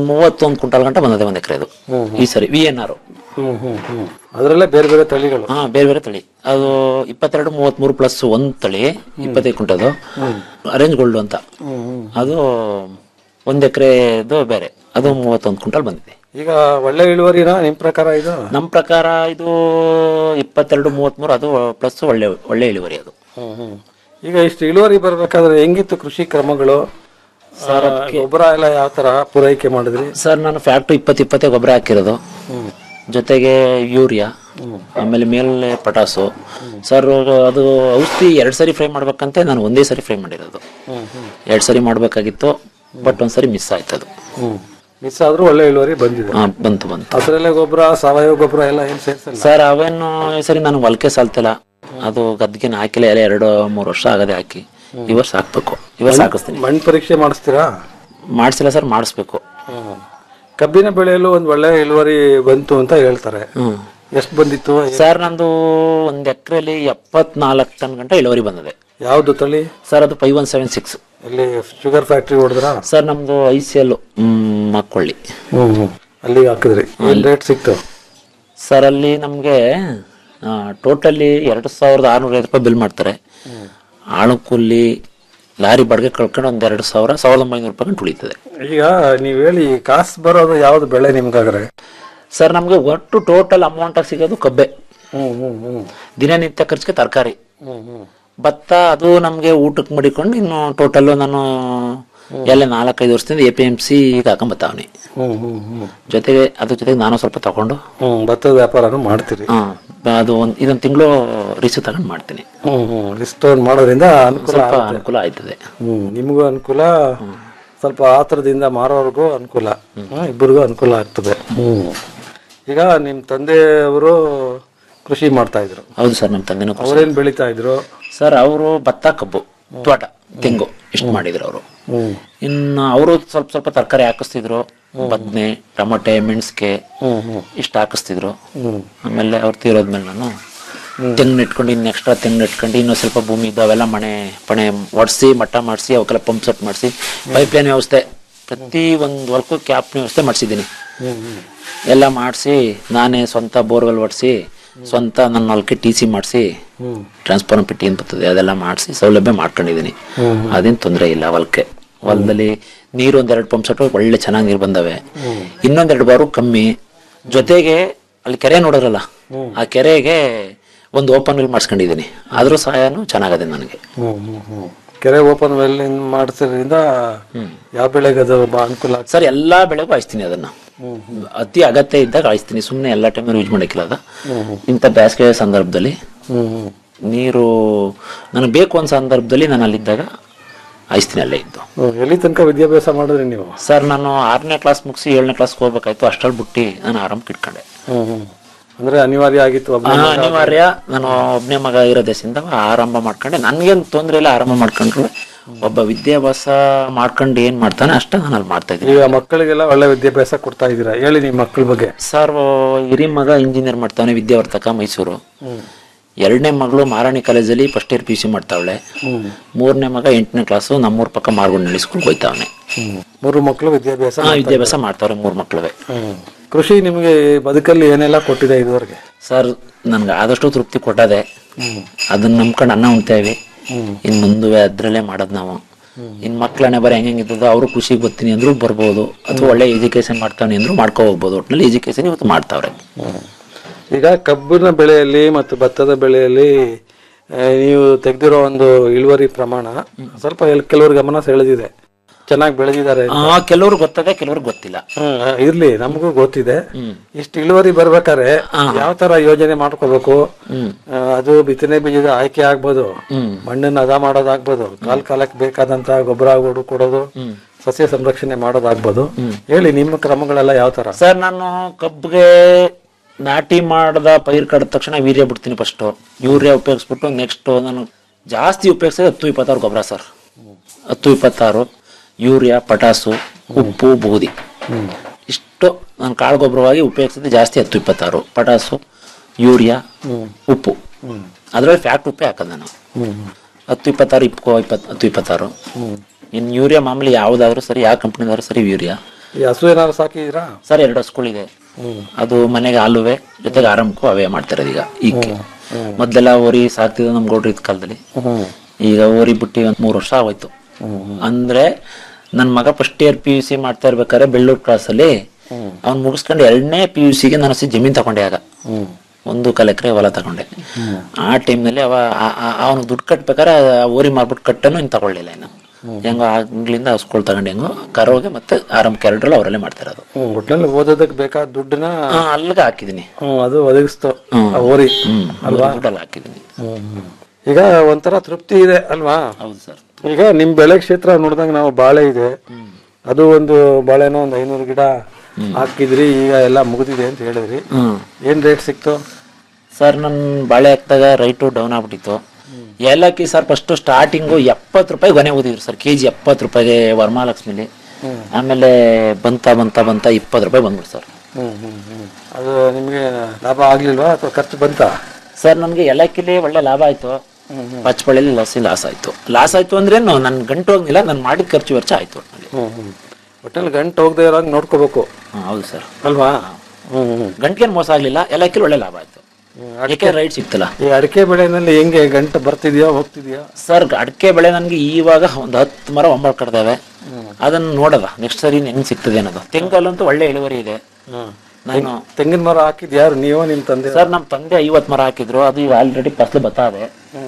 ಮೂವತ್ತೊಂದು ಕ್ವಿಂಟಾಲ್ ಗಂಟ ಬಂದಿದೆ ಒಂದ್ ಎಕರೆದು ಈ ಸರಿ ವಿ ಎನ್ ಆರ್ ಹ್ಮ್ ಹ್ಮ್ ಹ್ಮ್ ಅದರಲ್ಲೇ ಬೇರೆ ಬೇರೆ ತಳಿಗಳು ಹಾ ಬೇರೆ ಬೇರೆ ತಳಿ ಅದು ಇಪ್ಪತ್ತೆರಡು ಮೂವತ್ಮೂರು ಪ್ಲಸ್ ಒಂದ್ ತಳಿ ಇಪ್ಪತ್ತೈದು ಕ್ವಿಂಟದು ಅರೇಂಜ್ ಗೋಲ್ಡ್ ಅಂತ ಅದು ಒಂದ್ ಎಕರೆದು ಬೇರೆ ಅದು ಮೂವತ್ತೊಂದು ಕ್ವಿಂಟಲ್ ಬಂದಿದೆ ಈಗ ಒಳ್ಳೆ ಇಳುವರಿನಾ ನಿಮ್ ಪ್ರಕಾರ ಇದು ನಮ್ಮ ಪ್ರಕಾರ ಇದು ಇಪ್ಪತ್ತೆರಡು ಮೂವತ್ಮೂರು ಅದು ಪ್ಲಸ್ ಒಳ್ಳೆ ಒಳ್ಳೆ ಇಳುವರಿ ಅದು ಹ್ಮ್ ಹ್ಮ್ ಈಗ ಇಷ್ಟು ಇಳುವರಿ ಬರ್ಬೇಕಾದ್ರೆ ಹೆಂಗಿತ್ತು ಕೃಷಿ ಕ್ರಮಗಳು ಸರ್, ಆ, ಗೊಬ್ಬರ ಎಲ್ಲ ಯಾವ ತರ ಪೂರೈಕೆ ಮಾಡಿದ್ರಿ ಸರ್ ನಾನು ಫ್ಯಾಕ್ಟ್ರಿ ಇಪ್ಪತ್ತು ಇಪ್ಪತ್ತೇ ಗೊಬ್ಬರ ಹಾಕಿರೋದು ಜೊತೆಗೆ ಯೂರಿಯಾ ಆಮೇಲೆ ಮೇಲೆ ಪಟಾಸು ಸರ್ ಅದು ಔಷಧಿ ಎರಡು ಸರಿ ಫ್ರೈ ಮಾಡ್ಬೇಕಂತೆ ನಾನು ಒಂದೇ ಸರಿ ಫ್ರೈ ಮಾಡಿರೋದು ಎರಡು ಸರಿ ಮಾಡಬೇಕಾಗಿತ್ತು ಬಟ್ ಒಂದ್ಸರಿ ಮಿಸ್ ಆಯ್ತು ಅದು ಮಿಸ್ ಆದ್ರೂ ಒಳ್ಳೆ ಇಳುವರಿ ಬಂದಿದೆ ಹಾ, ಬಂತು ಬಂತು ಅದರಲ್ಲೇ ಗೊಬ್ಬರ ಸಾವಯವ ಗೊಬ್ಬರ ಎಲ್ಲ ಏನ್ ಸೇರ್ಸಲ್ಲ ಸರ್ ಅವೇನು ಈ ಸರಿ ನಾನು ಹೊಲಕ್ಕೆ ಸಾಲ್ತಿಲ್ಲ ಅದು ಗದ್ದಿಗೆ ಹಾಕಿಲ್ಲ ಎಲ್ಲ ಎರಡು ಮೂರು ವರ್ಷ ಆಗದೆ ಹಾಕಿ ಈ ವರ್ಷ ಹಾಕ್ಬೇಕು ಈ ವರ್ಷ ಹಾಕಿಸ್ತೀನಿ ಮಣ್ಣು ಪರೀಕ್ಷೆ ಮಾಡಿಸ್ತೀರಾ ಮಾಡಿಸಿಲ್ಲ ಸರ್ ಮಾಡಿಸ್ಬೇಕು ಕಬ್ಬಿನ ಬೆಳೆಯಲು ಒಂದ್ ಒಳ್ಳೆ ಇಳುವರಿ ಬಂತು ಅಂತ ಹೇಳ್ತಾರೆ ಎಷ್ಟು ಬಂದಿತ್ತು ಸರ್ ನಂದು ಒಂದ್ ಎಕರೆಲಿ ಎಪ್ಪತ್ನಾಲ್ಕು ಟನ್ ಗಂಟ ಇಳುವರಿ ಬಂದಿದೆ ಯಾವ್ದು ತಳಿ ಸರ್ ಅದು ಫೈವ್ ಒನ್ ಸೆವೆನ್ ಸಿಕ್ಸ್ ಇಲ್ಲಿ ಶುಗರ್ ಫ್ಯಾಕ್ಟ್ರಿ ಹೊಡೆದ್ರ ಸರ್ ನಮ್ದು ಐ ಸಿ ಎಲ್ ಮಕ್ಕೊಳ್ಳಿ ಹ್ಮ್ ಅಲ್ಲಿಗೆ ಹಾಕಿದ್ರಿ ಏನ್ ರೇಟ್ ಸಿಕ್ತು ಸರ್ ಅಲ್ಲಿ ನಮಗೆ ಟೋಟಲಿ ಎರಡು ಸಾವಿರದ ಆರುನೂರ ಐವತ್ತು ರೂಪಾಯಿ ಬಿಲ್ ಮಾಡ್ತಾರೆ ಆಳು ಕೂಲಿ ಲಾರಿ ಬಾಡಿಗೆ ಕಳ್ಕೊಂಡು ಒಂದ್ ಎರಡು ಸಾವಿರ ಸಾವಿರದ ಒಂಬೈನೂರು ರೂಪಾಯಿ ಗಂಟು ಉಳಿತದೆ ಈಗ ನೀವ್ ಹೇಳಿ ಕಾಸು ಬರೋದು ಯಾವ್ದು ಬೆಳೆ ನಿಮ್ಗಾಗ್ರೆ ಸರ್ ನಮಗೆ ಒಟ್ಟು ಟೋಟಲ್ ಅಮೌಂಟ್ ಸಿಗೋದು ಕಬ್ಬೆ ಹ್ಮ್ ಹ್ಮ್ ಹ್ಮ್ ದಿನನಿತ್ಯ ಖರ್ಚಿಗೆ ತರಕಾರಿ ಹ್ಮ್ ಹ್ಮ್ ಭತ್ತ ಅದು ನಮಗೆ ಊಟಕ್ಕೆ ಮಡಿಕೊಂಡು ಇನ್ನು ಟೋಟಲ್ ನಾನು ಎಲ್ಲ ನಾಲ್ಕೈದು ವರ್ಷದಿಂದ ಎ ಪಿ ಎಂ ಸಿ ಈಗ ಹಾಕೊಂಬತ್ತಾವನಿ ಹ್ಮ್ ಹ್ಮ್ ಹ್ಮ್ ಜೊತೆಗೆ ಅದ್ರ ಜೊತೆಗೆ ನಾನು ಸ್ವಲ್ಪ ತಗೊಂಡು ಹ್ಮ್ ಭತ್ತದ ವ್ಯಾಪಾರನು ಮಾಡ್ತೀರಿ ಹಾ ಅದು ಒಂದ್ ಇದೊಂದು ತಿಂಗಳು ರಿಸೀವ್ ತಗೊಂಡು ಮಾಡ್ತೀನಿ ಹ್ಮ್ ಹ್ಮ್ ಲಿಸ್ಟ್ ಮಾಡೋದ್ರಿಂದ ಅನುಕೂಲ ಸ್ವಲ್ಪ ಆಗುತ್ತೆ. ಅನುಕೂಲ ಆಯ್ತದೆ ಹ್ಮ್ ನಿಮಗೂ ಅನುಕೂಲ ಸ್ವಲ್ಪ ಆತರದಿಂದ ಮಾರೋರ್ಗೂ ಅನುಕೂಲ ಹ್ಮ್, ಇಬ್ಬರಿಗೂ ಅನುಕೂಲ ಆಗ್ತದೆ ಹ್ಮ್ ಈಗ ನಿಮ್ ತಂದೆಯವರು ಕೃಷಿ ಮಾಡ್ತಾ ಇದ್ರು ಹೌದು ಸರ್ ನಮ್ಮ ತಂದೆನೂ ಕೃಷಿ. ಅವ್ರೇನ್ ಬೆಳಿತಾ ಇದ್ರು ಸರ್ ಅವರು ಭತ್ತ ಕಬ್ಬು ತೋಟ ತೆಂಗು ಇಷ್ಟು ಮಾಡಿದ್ರು ಅವರು ಹ್ಮ್ ಇನ್ನು ಅವರು ಸ್ವಲ್ಪ ಸ್ವಲ್ಪ ತರಕಾರಿ ಹಾಕಿಸ್ತಿದ್ರು ಬದ್ನೆ ಟೊಮಟೆ ಮೆಣಸಿಗೆ ಹ್ಮ್ ಹ್ಮ್ ಇಷ್ಟು ಹಾಕಿಸ್ತಿದ್ರು ಹ್ಮ್ ಆಮೇಲೆ ಅವ್ರು ತೀರೋದ್ಮೇಲೆ ನಾನು ತೆಂಗು ಇಟ್ಕೊಂಡು ಇನ್ನು ಎಕ್ಸ್ಟ್ರಾ ತೆಂಗು ಇಟ್ಕೊಂಡು ಇನ್ನೂ ಸ್ವಲ್ಪ ಭೂಮಿ ಇದ್ದಾವೆಲ್ಲ ಮನೆ ಪಣೆ ಒಡಿಸಿ ಮಟ್ಟ ಮಾಡಿಸಿ ಅವಕ್ಕೆಲ್ಲ ಪಂಪ್ ಸೆಟ್ ಮಾಡಿಸಿ ಪೈಪ್ ಲೈನ್ ವ್ಯವಸ್ಥೆ ಪ್ರತಿ ಒಂದು ವರ್ಕು ಕ್ಯಾಪ್ ವ್ಯವಸ್ಥೆ ಮಾಡಿಸಿದ್ದೀನಿ ಹ್ಮ್ ಹ್ಮ್ ಎಲ್ಲ ಮಾಡಿಸಿ ನಾನೇ ಸ್ವಂತ ಬೋರ್ವೆಲ್ ಹೊಡ್ಸಿ ಸ್ವಂತ ನನ್ನ ಹೊಲಕ್ಕೆ ಟಿ ಸಿ ಮಾಡಿಸಿ ಹ್ಮ್ ಟ್ರಾನ್ಸ್ಫಾರ್ಮರ್ ಪೆಟ್ಟಿ ಅಂತ ಬರ್ತದೆ ಅದೆಲ್ಲ ಮಾಡಿಸಿ ಸೌಲಭ್ಯ ಮಾಡ್ಕೊಂಡಿದ್ದೀನಿ ಹ್ಮ್. ಅದೇನು ತೊಂದರೆ ಇಲ್ಲ ಹೊಲಕ್ಕೆ ಹೊಲದಲ್ಲಿ ನೀರು ಒಂದೆರಡು ಪಂಪ್ ಸೆಟ್ ಒಳ್ಳೆ ಚೆನ್ನಾಗಿ ನೀರು ಬಂದವೆ ಇನ್ನೊಂದೆರಡು ಬಾರು ಕಮ್ಮಿ ಜೊತೆಗೆ ಅಲ್ಲಿ ಕೆರೆ ನೋಡಿದ್ರಲ್ಲ ಆ ಕೆರೆಗೆ ಒಂದು ಓಪನ್ ವೆಲ್ ಮಾಡಿಸ್ಕೊಂಡಿದ್ದೀನಿ ಅದ್ರ ಸಹಾಯನೂ ಚೆನ್ನಾಗದೆ ನನಗೆ ಹ್ಮ್ ಹ್ಮ್ ಹ್ಮ್ ಕೆರೆ ಓಪನ್ ವೆಲ್ ಮಾಡಿಸೋದ್ರಿಂದ ಯಾವ ಬೆಳೆಗೆ ಅದು ಬಾ ಅನುಕೂಲ ಆಗ್ತದೆ ಸರ್ ಎಲ್ಲಾ ಬೆಳೆಗೂ ಹಾಯಿಸ್ತೀನಿ ಅದನ್ನ ಅತಿ ಅಗತ್ಯ ಇದ್ದಾಗ ಹಾಯಿಸ್ತೀನಿ ಸುಮ್ಮನೆ ಎಲ್ಲ ಟೈಮ್ ಯೂಸ್ ಮಾಡಕ್ಕಿಲ್ಲ ಅದ ಇಂಥ ಬೇಸಿಗೆ ಸಂದರ್ಭದಲ್ಲಿ ಹ್ಮ್ ಹ್ಮ್ ನೀರು ನನಗೆ ಬೇಕು ಅನ್ನೋ ಸಂದರ್ಭದಲ್ಲಿ ನಾನು ಅಲ್ಲಿದ್ದಾಗ ಹಾಯಿಸ್ತೀನಿ ಅಲ್ಲೇ ಇದ್ದು ಹ್ಮ್, ಎಲ್ಲಿ ತನಕ ವಿದ್ಯಾಭ್ಯಾಸ ಮಾಡಿದ್ರಿ ನೀವು ಸರ್ ನಾನು ಆರನೇ ಕ್ಲಾಸ್ ಮುಗಿಸಿ ಏಳನೇ ಕ್ಲಾಸ್ಗೆ ಹೋಗ್ಬೇಕಾಯ್ತು ಅಷ್ಟರಲ್ಲಿ ಬಿಟ್ಟು ನಾನು ಆರಾಮ್ ಕಿಟ್ಕೊಂಡೆ ಹ್ಮ್ ಹ್ಮ್ ಅಂದ್ರೆ ಅನಿವಾರ್ಯ ಆಗಿತ್ತು ಒಬ್ಬನೇ ಆ, ಮಗ. ಅನಿವಾರ್ಯ ನಾನು ಒಬ್ಬನೇ ಮಗ ಇರೋ ದೇಶದಿಂದ ಆರಂಭ ಮಾಡ್ಕೊಂಡೆ ನನ್ಗೇನು ತೊಂದರೆ ಇಲ್ಲ ಆರಂಭ ಮಾಡ್ಕೊಂಡ್ರು ಒಬ್ಬ ವಿದ್ಯಾಭ್ಯಾಸ ಮಾಡ್ಕೊಂಡು ಏನ್ ಮಾಡ್ತಾನೆ ಅಷ್ಟ ನಾನು ಅಲ್ಲಿ ಮಾಡ್ತಾ ಇದ್ದೀನಿ ಈಗ ಮಕ್ಕಳಿಗೆಲ್ಲ ಒಳ್ಳೆ ವಿದ್ಯಾಭ್ಯಾಸ ಕೊಡ್ತಾ ಇದ್ದೀರಾ ಹೇಳಿ ನಿಮ್ಮ ಮಕ್ಕಳ ಬಗ್ಗೆ ಸರ್ ಹಿರಿ ಮಗ ಇಂಜಿನಿಯರ್ ಮಾಡ್ತಾವನೆ ವಿದ್ಯಾವರ್ತಕ ಮೈಸೂರು ಹ್ಮ್ ಎರಡನೇ ಮಗಳು ಮಾರಾಣಿ ಕಾಲೇಜಲ್ಲಿ ಫಸ್ಟ್ ಇಯರ್ ಪಿ ಸಿ ಮಾಡ್ತಾವಳೆ ಹ್ಮ್ ಮೂರನೇ ಮಗ ಎಂಟನೇ ಕ್ಲಾಸು ನಮ್ಮೂರ್ ಪಕ್ಕ ಮಾರ್ಗೊಂಡಳ್ಳಿ ಸ್ಕೂಲ್ಗೆ ಹೋಯ್ತಾವನೆ ಹ್ಮ್ ಮೂರು ಮಕ್ಕಳು ವಿದ್ಯಾಭ್ಯಾಸ ಹಾ ಮಾಡ್ತಾ ವಿದ್ಯಾಭ್ಯಾಸ ಮಾಡ್ತಾವ್ರೆ ಮೂರ್ ಮಕ್ಳುವೆ ಹ್ಮ್ ಕೃಷಿ ನಿಮಗೆ ಬದುಕಲ್ಲಿ ಏನೆಲ್ಲ ಕೊಟ್ಟಿದೆ ಇದುವರೆಗೆ ಸರ್ ನನ್ಗೆ ಆದಷ್ಟು ತೃಪ್ತಿ ಕೊಟ್ಟದೆ ಅದನ್ನ ನಂಬ್ಕೊಂಡು ಅನ್ನ ಉಣ್ತೇವೆ ಇನ್ ಮುಂದುವೆ ಅದ್ರಲ್ಲೇ ಮಾಡೋದು ನಾವು ಇನ್ ಮಕ್ಳನ್ನೇ ಬರೀ ಹೆಂಗೆ ಇದ್ದದ ಅವರು ಖುಷಿಗೆ ಬರ್ತೀನಿ ಅಂದ್ರೂ ಬರ್ಬೋದು ಅಥವಾ ಒಳ್ಳೆ ಎಜುಕೇಶನ್ ಮಾಡ್ತಾನೆ ಅಂದ್ರೂ ಮಾಡ್ಕೊ ಹೋಗ್ಬೋದು ಒಟ್ನಲ್ಲಿ ಎಜುಕೇಶನ್ ಇವತ್ತು ಮಾಡ್ತಾವ್ರೆ ಈಗ ಕಬ್ಬಿನ ಬೆಳೆಯಲ್ಲಿ ಮತ್ತು ಭತ್ತದ ಬೆಳೆಯಲ್ಲಿ ಆ, ನೀವು ತೆಗೆದಿರೋ ಒಂದು ಇಳುವರಿ ಪ್ರಮಾಣ ಸ್ವಲ್ಪ ಎಲ್- ಕೆಲವ್ರ ಗಮನ ಸೆಳೆದಿದೆ ಚೆನ್ನಾಗಿ ಬೆಳೆದಿದ್ದಾರೆ ಅಂತ. ಆ ಕೆಲವ್ರು ಗೊತ್ತದೆ ಕೆಲವ್ರಿಗೆ ಗೊತ್ತಿಲ್ಲ ಹ್ಮ್, ಆ, ಇರ್ಲಿ ನಮಗೂ ಗೊತ್ತಿದೆ ಇಷ್ಟು ಇಳುವರಿ ಬರ್ಬೇಕಾದ್ರೆ ಯಾವ ತರ ಯೋಜನೆ ಮಾಡ್ಕೋಬೇಕು ಆ, ಅದು ಬಿತ್ತನೆ ಬೀಜದ ಆಯ್ಕೆ ಆಗ್ಬೋದು ಮಣ್ಣನ್ನ ಹದ ಮಾಡೋದಾಗ್ಬೋದು ಕಾಲ್ ಕಾಲಕ್ಕೆ ಬೇಕಾದಂತ ಗೊಬ್ಬರ ಗೊಡು ಕೊಡೋದು ಸಸ್ಯ ಸಂರಕ್ಷಣೆ ಮಾಡೋದಾಗ್ಬೋದು ಹೇಳಿ ನಿಮ್ಮ ಕ್ರಮಗಳೆಲ್ಲ ಯಾವ ತರ ಸರ್ ನಾನು ಕಬ್ಬಿಗೆ ನಾಟಿ ಮಾಡದ ಪೈರ್ ಕಡ್ದ ತಕ್ಷಣ ವೀರ್ಯ ಬಿಡ್ತೀನಿ ಫಸ್ಟ್ ಯೂರಿಯಾ ಉಪಯೋಗಿಸ್ಬಿಟ್ಟು ನೆಕ್ಸ್ಟ್ ನಾನು ಜಾಸ್ತಿ ಉಪಯೋಗಿಸೋದು ಹತ್ತು ಇಪ್ಪತ್ತಾರು ಗೊಬ್ಬರ ಸರ್ ಹತ್ತು ಇಪ್ಪತ್ತಾರು ಯೂರಿಯಾ ಪಟಾಸು ಉಪ್ಪು ಬೂದಿ ಇಷ್ಟು ನಾನು ಕಾಳು ಗೊಬ್ಬರವಾಗಿ ಉಪಯೋಗಿಸಿದ್ದು ಜಾಸ್ತಿ ಹತ್ತು ಇಪ್ಪತ್ತಾರು ಪಟಾಸು ಯೂರಿಯಾ ಉಪ್ಪು ಅದರಲ್ಲಿ ಫ್ಯಾಕ್ಟ್ ಉಪ್ಪೇ ಹಾಕೋದು ನಾನು ಹತ್ತು ಇಪ್ಪತ್ತಾರು ಇಪ್ಪು ಇಪ್ಪತ್ತು ಹತ್ತು ಇಪ್ಪತ್ತಾರು ಇನ್ನು ಯೂರಿಯಾ ಮಾಮೂಲಿ ಯಾವುದಾದ್ರೂ ಸರಿ ಯಾವ ಕಂಪ್ನಿದಾದ್ರೂ ಸರಿ ಯೂರಿಯಾ ಈ ಹಸು ಏನಾದ್ರು ಸಾಕಿದ್ದೀರಾ ಸರ್ ಎರಡು ಹಸುಗಳಿದೆ ಅದು ಮನೆಗೆ ಹಾಲುವೆ ಜೊತೆಗೆ ಆರಂಭಕ್ಕೂ ಅವೇ ಮಾಡ್ತಿರೋದು ಈಗ ಈಗ ಮೊದ್ಲೆಲ್ಲ ಓರಿ ಸಾಕ್ತಿದ್ದ ನಮ್ ಗೌಡ್ರ ಇದ್ ಕಾಲದಲ್ಲಿ ಈಗ ಓರಿ ಬಿಟ್ಟು ಒಂದ್ ಮೂರು ವರ್ಷ ಆಗೋಯ್ತು ಅಂದ್ರೆ ನನ್ ಮಗ first year P U C ಮಾಡ್ತಾ ಇರ್ಬೇಕಾದ್ರೆ ಬೆಳ್ಳೂರು ಕ್ರಾಸ್ ಅಲ್ಲಿ ಅವ್ನ್ ಮುಗಿಸ್ಕೊಂಡು ಎರಡನೇ ಪಿ ಯು ಸಿಗೆ ನಾನು ಹಸಿ ಜಮೀನ್ ತಗೊಂಡೆ ಆಗ ಒಂದು ಕಾಲ್ ಎಕರೆ ಹೊಲ ತಗೊಂಡೆ ಆ ಟೈಮ್ನಲ್ಲಿ ಅವ ಅವನು ದುಡ್ಡು ಕಟ್ಬೇಕಾದ್ರೆ ಆ ಓರಿ ಮಾರ್ಬಿಟ್ಟು ಕಟ್ಟನು ಇನ್ ತಗೊಳ್ಳಿಲ್ಲ ಇನ್ನು ಹೆಂಗೋ ಆಗ್ಲಿಂದ ಹಸ್ಕೊಳ್ ತಗೊಂಡು ಹೆಂಗೋ ಕರೋಗೆ ಮತ್ತೆ ಆರಂಭ ಕ್ಯಾರೆಕ್ಟರ್ ಅವರಲ್ಲೇ ಮಾಡ್ತಾ ಇರೋದು ಹ್ಮ್ ಒಟ್ನಲ್ಲಿ ಓದೋದಕ್ಕೆ ಬೇಕಾದ ದುಡ್ಡನ್ನ ಹಾ, ಅಲ್ಲಿಗೆ ಹಾಕಿದೀನಿ ಹ್ಮ್ ಅದು ಒದಗಿಸ್ತು ಹ್ಮ್. ಆ ಓರಿ ಹ್ಮ್ ಅಲ್ವಾ ದುಡ್ಡಲ್ಲಿ ಹಾಕಿದೀನಿ ಈಗ ಒಂಥರ ತೃಪ್ತಿ ಇದೆ ಅಲ್ವಾ ಹೌದು ಸರ್ ಈಗ ನಿಮ್ ಬೆಳೆ ಕ್ಷೇತ್ರ ನೋಡಿದಾಗ ನಾವು ಬಾಳೆ ಇದೆ ಅದು ಒಂದು ಬಾಳೆನೋ ಒಂದು ಐನೂರು ಗಿಡ ಹಾಕಿದ್ರಿ ಈಗ ಎಲ್ಲ ಮುಗಿದಿದೆ ಅಂತ ಹೇಳಿದ್ರಿ ಹ್ಮ್ ಏನ್ ರೇಟ್ ಸಿಕ್ತು ಸರ್ ನನ್ ಬಾಳೆ ಹಾಕ್ದಾಗ ರೈಟು ಡೌನ್ ಆಗ್ಬಿಟ್ಟಿತ್ತು ಏಲಕ್ಕಿ ಸರ್ ಫಸ್ಟ್ ಸ್ಟಾರ್ಟಿಂಗು ಎಪ್ಪತ್ತು ರೂಪಾಯಿ ಗೊನೆ ಓದಿದ್ರು ಸರ್ ಕೆಜಿ ಎಪ್ಪತ್ತು ರೂಪಾಯಿಗೆ ವರಮಹಾಲಕ್ಷ್ಮಿಲಿ ಆಮೇಲೆ ಬಂತ ಬಂತ ಬಂತ ಇಪ್ಪತ್ತು ರೂಪಾಯಿ ಬಂದ್ಬಿಡ್ತು ಸರ್ ಹ್ಮ್ ಹ್ಮ್ ಹ್ಮ್ ಅದು ನಿಮ್ಗೆ ಲಾಭ ಆಗ್ಲಿಲ್ವಾ ಅಥವಾ ಖರ್ಚು ಬಂತಾ ಸರ್ ನನಗೆ ಏಲಕ್ಕಿಲಿ ಒಳ್ಳೆ ಲಾಭ ಆಯ್ತು ಪಚ್ಚಬಳ್ಳಿಲಿ ಲಸಿ ಲಾಸ್ ಆಯ್ತು ಲಾಸ್ ಆಯ್ತು ಅಂದ್ರೆ ನನ್ ಗಂಟು ಹೋಗ್ಲಿಲ್ಲ ನಾನು ಮಾಡಿದ ಖರ್ಚು ವೆಚ್ಚ ಆಯ್ತು ಒಟ್ನಲ್ಲಿ. ಹ್ಮ್ ಹ್ಮ್ ಒಟ್ಟಲ್ಲಿ ಗಂಟು ಹೋಗದೆ ಇರೋಂಗ್ ನೋಡ್ಕೋಬೇಕು ಹ್ಮ್, ಹೌದು ಸರ್ ಅಲ್ವಾ ಹ್ಮ್ ಹ್ಮ್ ಗಂಟಿಗೆ ಮೋಸ ಆಗ್ಲಿಲ್ಲ ಏಲಕ್ಕಿಲಿ ಒಳ್ಳೆ ಲಾಭ ಆಯ್ತು ಅದಕ್ಕೆ ರೈಟ್ ಸಿಕ್ತಲ್ಲ ಈ ಅಡಿಕೆ ಬೆಳೆನಲ್ಲಿ ಹೆಂಗೆ ಗಂಟು ಬರ್ತಿದ್ಯಾ ಹೋಗ್ತಿದ್ಯಾ ಸರ್ ಅಡಿಕೆ ಬೆಳೆ ನನಗೆ ಇವಾಗ ಒಂದು ಹತ್ತು ಮರ ಒಂಬಳು ಕಡ್ದಾವೆ ಅದನ್ನ ನೋಡದ ನೆಕ್ಸ್ಟ್ ಸರಿ ಹೆಂಗ್ ಸಿಗ್ತದೆ ಅನ್ನೋದು ತೆಂಗಲ್ಲಂತೂ ಒಳ್ಳೆ ಇಳುವರಿ ಇದೆ ನಾನು ತೆಂಗಿನ ಮರ ಹಾಕಿದ್ ಯಾರು ನೀವು ನಿಮ್ ತಂದೆ ಸರ್ ನಮ್ಮ ತಂದೆ ಐವತ್ ಮರ ಹಾಕಿದ್ರು ಅದು ಈಗ ಆಲ್ರೆಡಿ ಫಸಲು ಬತ್ತಾವೆ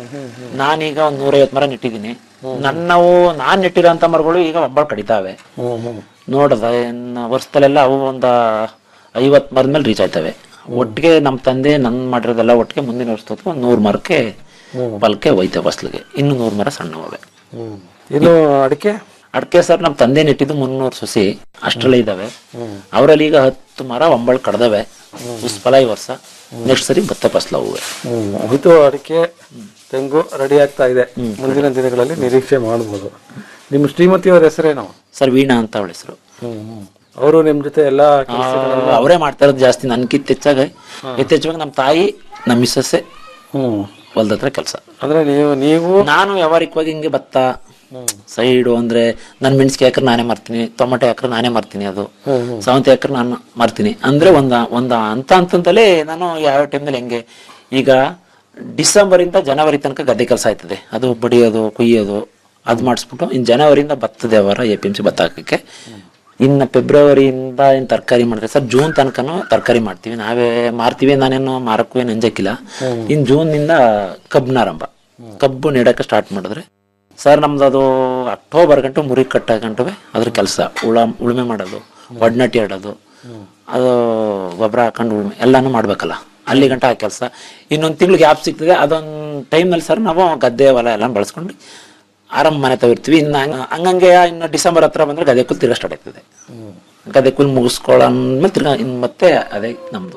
ನಾನೀಗ ಒಂದ್ ನೂರೈವತ್ ಮರ ನೆಟ್ಟಿದ್ದೀನಿ ನನ್ನವು ನಾನ್ ನೆಟ್ಟಿರೋಂಥ ಮರಗಳು ಈಗ ಒಬ್ಬಳು ಕಡಿತಾವೆ ಹ್ಮ್ ಹ್ಮ್ ನೋಡದ ಇನ್ನು ವರ್ಷದಲ್ಲೆಲ್ಲ ಅವು ಒಂದ ಐವತ್ ಮರದ ಮೇಲೆ ರೀಚ್ ಆಯ್ತವೆ ಒಟ್ಟಿಗೆ ನಮ್ಮ ತಂದೆ ನನ್ ಮಾಡಿರೋದೆಲ್ಲ ಒಟ್ಟಿಗೆ ಮುಂದಿನ ವರ್ಷದ ಒಂದ್ ನೂರ್ ಮರಕ್ಕೆ ಫಲಕ್ಕೆ ಹೋಯ್ತವೆ ಫಸ್ಲಿಗೆ ಇನ್ನು ನೂರ್ ಮರ ಸಣ್ಣವವೆ ಹ್ಮ್ ಇನ್ನು ಅಡಿಕೆ ಅಡಿಕೆ ಸರ್ ನಮ್ಮ ತಂದೆ ನೆಟ್ಟಿದ್ದು ಮುನ್ನೂರು ಸೊಸಿ ಅಷ್ಟರಲ್ಲೇ ಇದಾವೆ ಅವರಲ್ಲಿ ಈಗ ಹತ್ತು ಮರ ಒಂಬಳು ಕಡ್ದವೆ ಫಲ ಈ ವರ್ಷ ನೆಕ್ಸ್ಟ್ ಸರಿ ಭತ್ತ ಫಸಲ ಹೂವೆ ಹ್ಮ್ ಆಯ್ತು ಅಡಿಕೆ ತೆಂಗು ರೆಡಿ ಆಗ್ತಾ ಇದೆ ಮುಂದಿನ ದಿನಗಳಲ್ಲಿ ನಿರೀಕ್ಷೆ ಮಾಡಬಹುದು ನಿಮ್ಮ ಶ್ರೀಮತಿ ಅವ್ರ ಹೆಸರೇನು ಸರ್ ವೀಣಾ ಅಂತ ಅವಳ ಹೆಸರು ಅವರು ನಿಮ್ ಜೊತೆ ಎಲ್ಲಾ ಕೆಲ್ಸಗಳೆಲ್ಲ- ಅವರೇ ಮಾಡ್ತಾ ಇರೋದು ಜಾಸ್ತಿ ನನ್ಕಿತ್ ಹೆಚ್ಚಾಗ ಹೆಚ್ಚೆಚ್ಚುವಾಗ ನಮ್ಮ ತಾಯಿ ನಮ್ಮ ಮಿಸ್ಸಸ್ಸೆ ಹ್ಮ್ ಹೊಲ್ದ ಹತ್ರ ಕೆಲಸ ಅಂದ್ರೆ ನೀವು ನೀವು ನಾನು ವ್ಯವಹಾರಿಕವಾಗಿ ಹಿಂಗೆ ಭತ್ತ ಸೈಡು ಅಂದ್ರೆ ನನ್ ಮೆಣಸಿಗೆ ಹಾಕ್ರೆ ನಾನೇ ಮಾರ್ತೀನಿ ಟೊಮೆಟೊ ಹಾಕ್ರೆ ನಾನೇ ಮಾರ್ತೀನಿ ಅದು ಸಾವಂತಿ ಹಾಕ್ರೆ ನಾನು ಮಾರ್ತೀನಿ ಅಂದ್ರೆ ಒಂದ ಒಂದ ಹಂತ ಹಂತದಲ್ಲೇ ನಾನು ಯಾವ ಟೈಮ್ನಲ್ಲಿ ಹೆಂಗೆ ಈಗ ಡಿಸೆಂಬರ್ ಇಂದ ಜನವರಿ ತನಕ ಗದ್ದೆ ಕೆಲಸ ಆಯ್ತದೆ ಅದು ಬಡಿಯೋದು ಕುಯ್ಯೋದು ಅದ್ ಮಾಡಿಸ್ಬಿಟ್ಟು ಇನ್ ಜನವರಿಯಿಂದ ಭತ್ತದ ವ್ಯವಹಾರ ಎ ಪಿ ಎಂ ಸಿ ಭತ್ತ ಹಾಕಕ್ಕೆ ಇನ್ನು ಫೆಬ್ರವರಿಯಿಂದ ಏನು ತರಕಾರಿ ಮಾಡಿದ್ರೆ ಸರ್ ಜೂನ್ ತನಕನೂ ತರಕಾರಿ ಮಾಡ್ತೀವಿ ನಾವೇ ಮಾರ್ತೀವಿ ನಾನೇನು ಮಾರಕ್ಕೂ ಏನು ಅಂಜಕ್ಕಿಲ್ಲ ಇನ್ನು ಜೂನ್ನಿಂದ ಕಬ್ಬನ ಆರಂಭ ಕಬ್ಬು ನೆಡಕ್ಕೆ ಸ್ಟಾರ್ಟ್ ಮಾಡಿದ್ರೆ ಸರ್ ನಮ್ದು ಅದು ಅಕ್ಟೋಬರ್ ಗಂಟು ಮುರಿ ಕಟ್ಟ ಗಂಟುವೆ ಅದ್ರ ಕೆಲಸ ಉಳ ಉಳುಮೆ ಮಾಡೋದು ಒಡ್ನಟ್ಟಿ ಆಡೋದು ಅದು ಗೊಬ್ಬರ ಹಾಕೊಂಡು ಉಳುಮೆ ಎಲ್ಲಾನು ಮಾಡ್ಬೇಕಲ್ಲ ಅಲ್ಲಿ ಗಂಟ ಆ ಕೆಲಸ ಇನ್ನೊಂದು ತಿಂಗ್ಳಿಗೆ ಗ್ಯಾಪ್ ಸಿಗ್ತದೆ ಅದೊಂದು ಟೈಮ್ನಲ್ಲಿ ಸರ್ ನಾವು ಗದ್ದೆ ಹೊಲ ಎಲ್ಲ ಬಳಸ್ಕೊಂಡು ಆರಾಮ್ ಮನೆ ತಗೋರ್ತೀವಿ ಇನ್ನು ಹಂಗ- ಹಂಗಂಗೆ ಇನ್ನು ಡಿಸೆಂಬರ್ ಹತ್ರ ಬಂದ್ರೆ ಗದ್ದೆ ಕುಲ್ ತಿರ್ಗಾ ಸ್ಟಾರ್ಟ್ ಆಗ್ತದೆ ಗದ್ದೆ ಕುಲ್ ಮುಗಿಸ್ಕೊಳ್ಳೋ ತಿರ್ಗಾ ಇನ್ ಮತ್ತೆ ಅದೇ ನಮ್ದು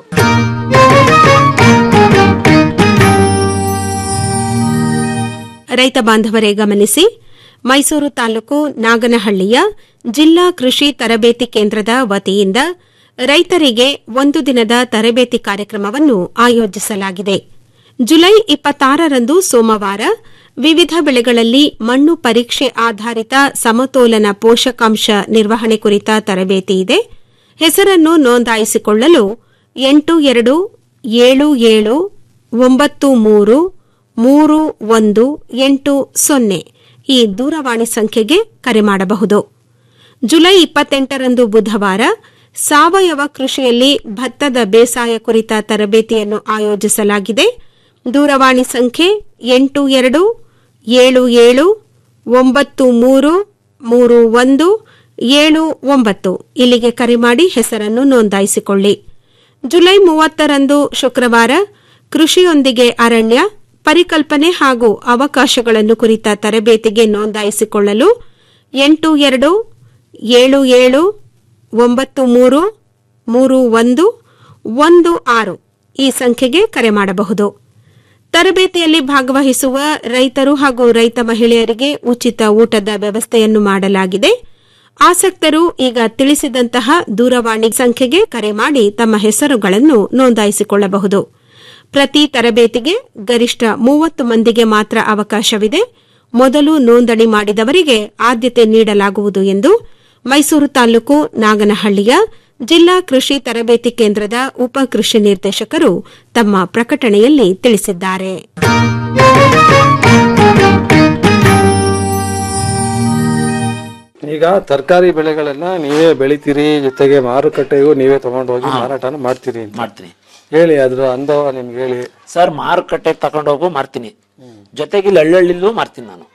ರೈತ ಬಾಂಧವರೇ ಗಮನಿಸಿ ಮೈಸೂರು ತಾಲೂಕು ನಾಗನಹಳ್ಳಿಯ ಜಿಲ್ಲಾ ಕೃಷಿ ತರಬೇತಿ ಕೇಂದ್ರದ ವತಿಯಿಂದ ರೈತರಿಗೆ ಒಂದು ದಿನದ ತರಬೇತಿ ಕಾರ್ಯಕ್ರಮವನ್ನು ಆಯೋಜಿಸಲಾಗಿದೆ ಜುಲೈ ಇಪ್ಪತ್ತಾರರಂದು ಸೋಮವಾರ ವಿವಿಧ ಬೆಳೆಗಳಲ್ಲಿ ಮಣ್ಣು ಪರೀಕ್ಷೆ ಆಧಾರಿತ ಸಮತೋಲನ ಪೋಷಕಾಂಶ ನಿರ್ವಹಣೆ ಕುರಿತ ತರಬೇತಿ ಇದೆ ಹೆಸರನ್ನು ನೋಂದಾಯಿಸಿಕೊಳ್ಳಲು ಎಂಟು ಎರಡು ಏಳು ಏಳು ಒಂಬತ್ತು ಮೂರು ಮೂರು ಒಂದು ಎಂಟು ಸೊನ್ನೆ ಈ ದೂರವಾಣಿ ಸಂಖ್ಯೆಗೆ ಕರೆ ಮಾಡಬಹುದು ಜುಲೈ ಇಪ್ಪತ್ತೆಂಟರಂದು ಬುಧವಾರ ಸಾವಯವ ಕೃಷಿಯಲ್ಲಿ ಭತ್ತದ ಬೇಸಾಯ ಕುರಿತ ತರಬೇತಿಯನ್ನು ಆಯೋಜಿಸಲಾಗಿದೆ ದೂರವಾಣಿ ಸಂಖ್ಯೆ ಎಂಟು ಎರಡು ಏಳು ಏಳು ಒಂಬತ್ತು ಮೂರು ಮೂರು ಒಂದು ಏಳು ಒಂಬತ್ತು ಇಲ್ಲಿಗೆ ಕರೆ ಮಾಡಿ ಹೆಸರನ್ನು ನೋಂದಾಯಿಸಿಕೊಳ್ಳಿ ಜುಲೈ ಮೂವತ್ತರಂದು ಶುಕ್ರವಾರ ಕೃಷಿಯೊಂದಿಗೆ ಅರಣ್ಯ ಪರಿಕಲ್ಪನೆ ಹಾಗೂ ಅವಕಾಶಗಳನ್ನು ಕುರಿತ ತರಬೇತಿಗೆ ನೋಂದಾಯಿಸಿಕೊಳ್ಳಲು ಎಂಟು ಎರಡು ಏಳು ಏಳು ಒಂಬತ್ತು ಮೂರು ಮೂರು ಒಂದು ಒಂದು ಆರು ಈ ಸಂಖ್ಯೆಗೆ ಕರೆ ಮಾಡಬಹುದು ತರಬೇತಿಯಲ್ಲಿ ಭಾಗವಹಿಸುವ ರೈತರು ಹಾಗೂ ರೈತ ಮಹಿಳೆಯರಿಗೆ ಉಚಿತ ಊಟದ ವ್ಯವಸ್ಥೆಯನ್ನು ಮಾಡಲಾಗಿದೆ ಆಸಕ್ತರು ಈಗ ತಿಳಿಸಿದಂತಹ ದೂರವಾಣಿ ಸಂಖ್ಯೆಗೆ ಕರೆ ಮಾಡಿ ತಮ್ಮ ಹೆಸರುಗಳನ್ನು ನೋಂದಾಯಿಸಿಕೊಳ್ಳಬಹುದು ಪ್ರತಿ ತರಬೇತಿಗೆ ಗರಿಷ್ಠ ಮೂವತ್ತು ಮಂದಿಗೆ ಮಾತ್ರ ಅವಕಾಶವಿದೆ ಮೊದಲು ನೋಂದಣಿ ಮಾಡಿದವರಿಗೆ ಆದ್ಯತೆ ನೀಡಲಾಗುವುದು ಎಂದು ಮೈಸೂರು ತಾಲೂಕು ನಾಗನಹಳ್ಳಿಯ ಜಿಲ್ಲಾ ಕೃಷಿ ತರಬೇತಿ ಕೇಂದ್ರದ ಉಪ ಕೃಷಿ ನಿರ್ದೇಶಕರು ತಮ್ಮ ಪ್ರಕಟಣೆಯಲ್ಲಿ ತಿಳಿಸಿದ್ದಾರೆ ಈಗ ತರಕಾರಿ ಬೆಳೆಗಳನ್ನ ನೀವೇ ಬೆಳಿತೀರಿ ಜೊತೆಗೆ ಮಾರುಕಟ್ಟೆಗೂ ನೀವೇ ತಗೊಂಡು ಹೋಗಿ ಮಾರಾಟನ ಮಾಡ್ತೀರಿ ಅಂತ. ಮಾಡ್ತೀನಿ ಹೇಳಿ ಅದ್ರ ಅನುಭವ ನಿಮ್ಗೆ ಹೇಳಿ ಸರ್ ಮಾರುಕಟ್ಟೆಗೆ ತಗೊಂಡೋಗು ಮಾರ್ತೀನಿ ಜೊತೆಗೆ ಇಲ್ಲಿ ಹಳ್ಳಹಳ್ಳಿಲೂ ಮಾರ್ತೀನಿ ನಾನು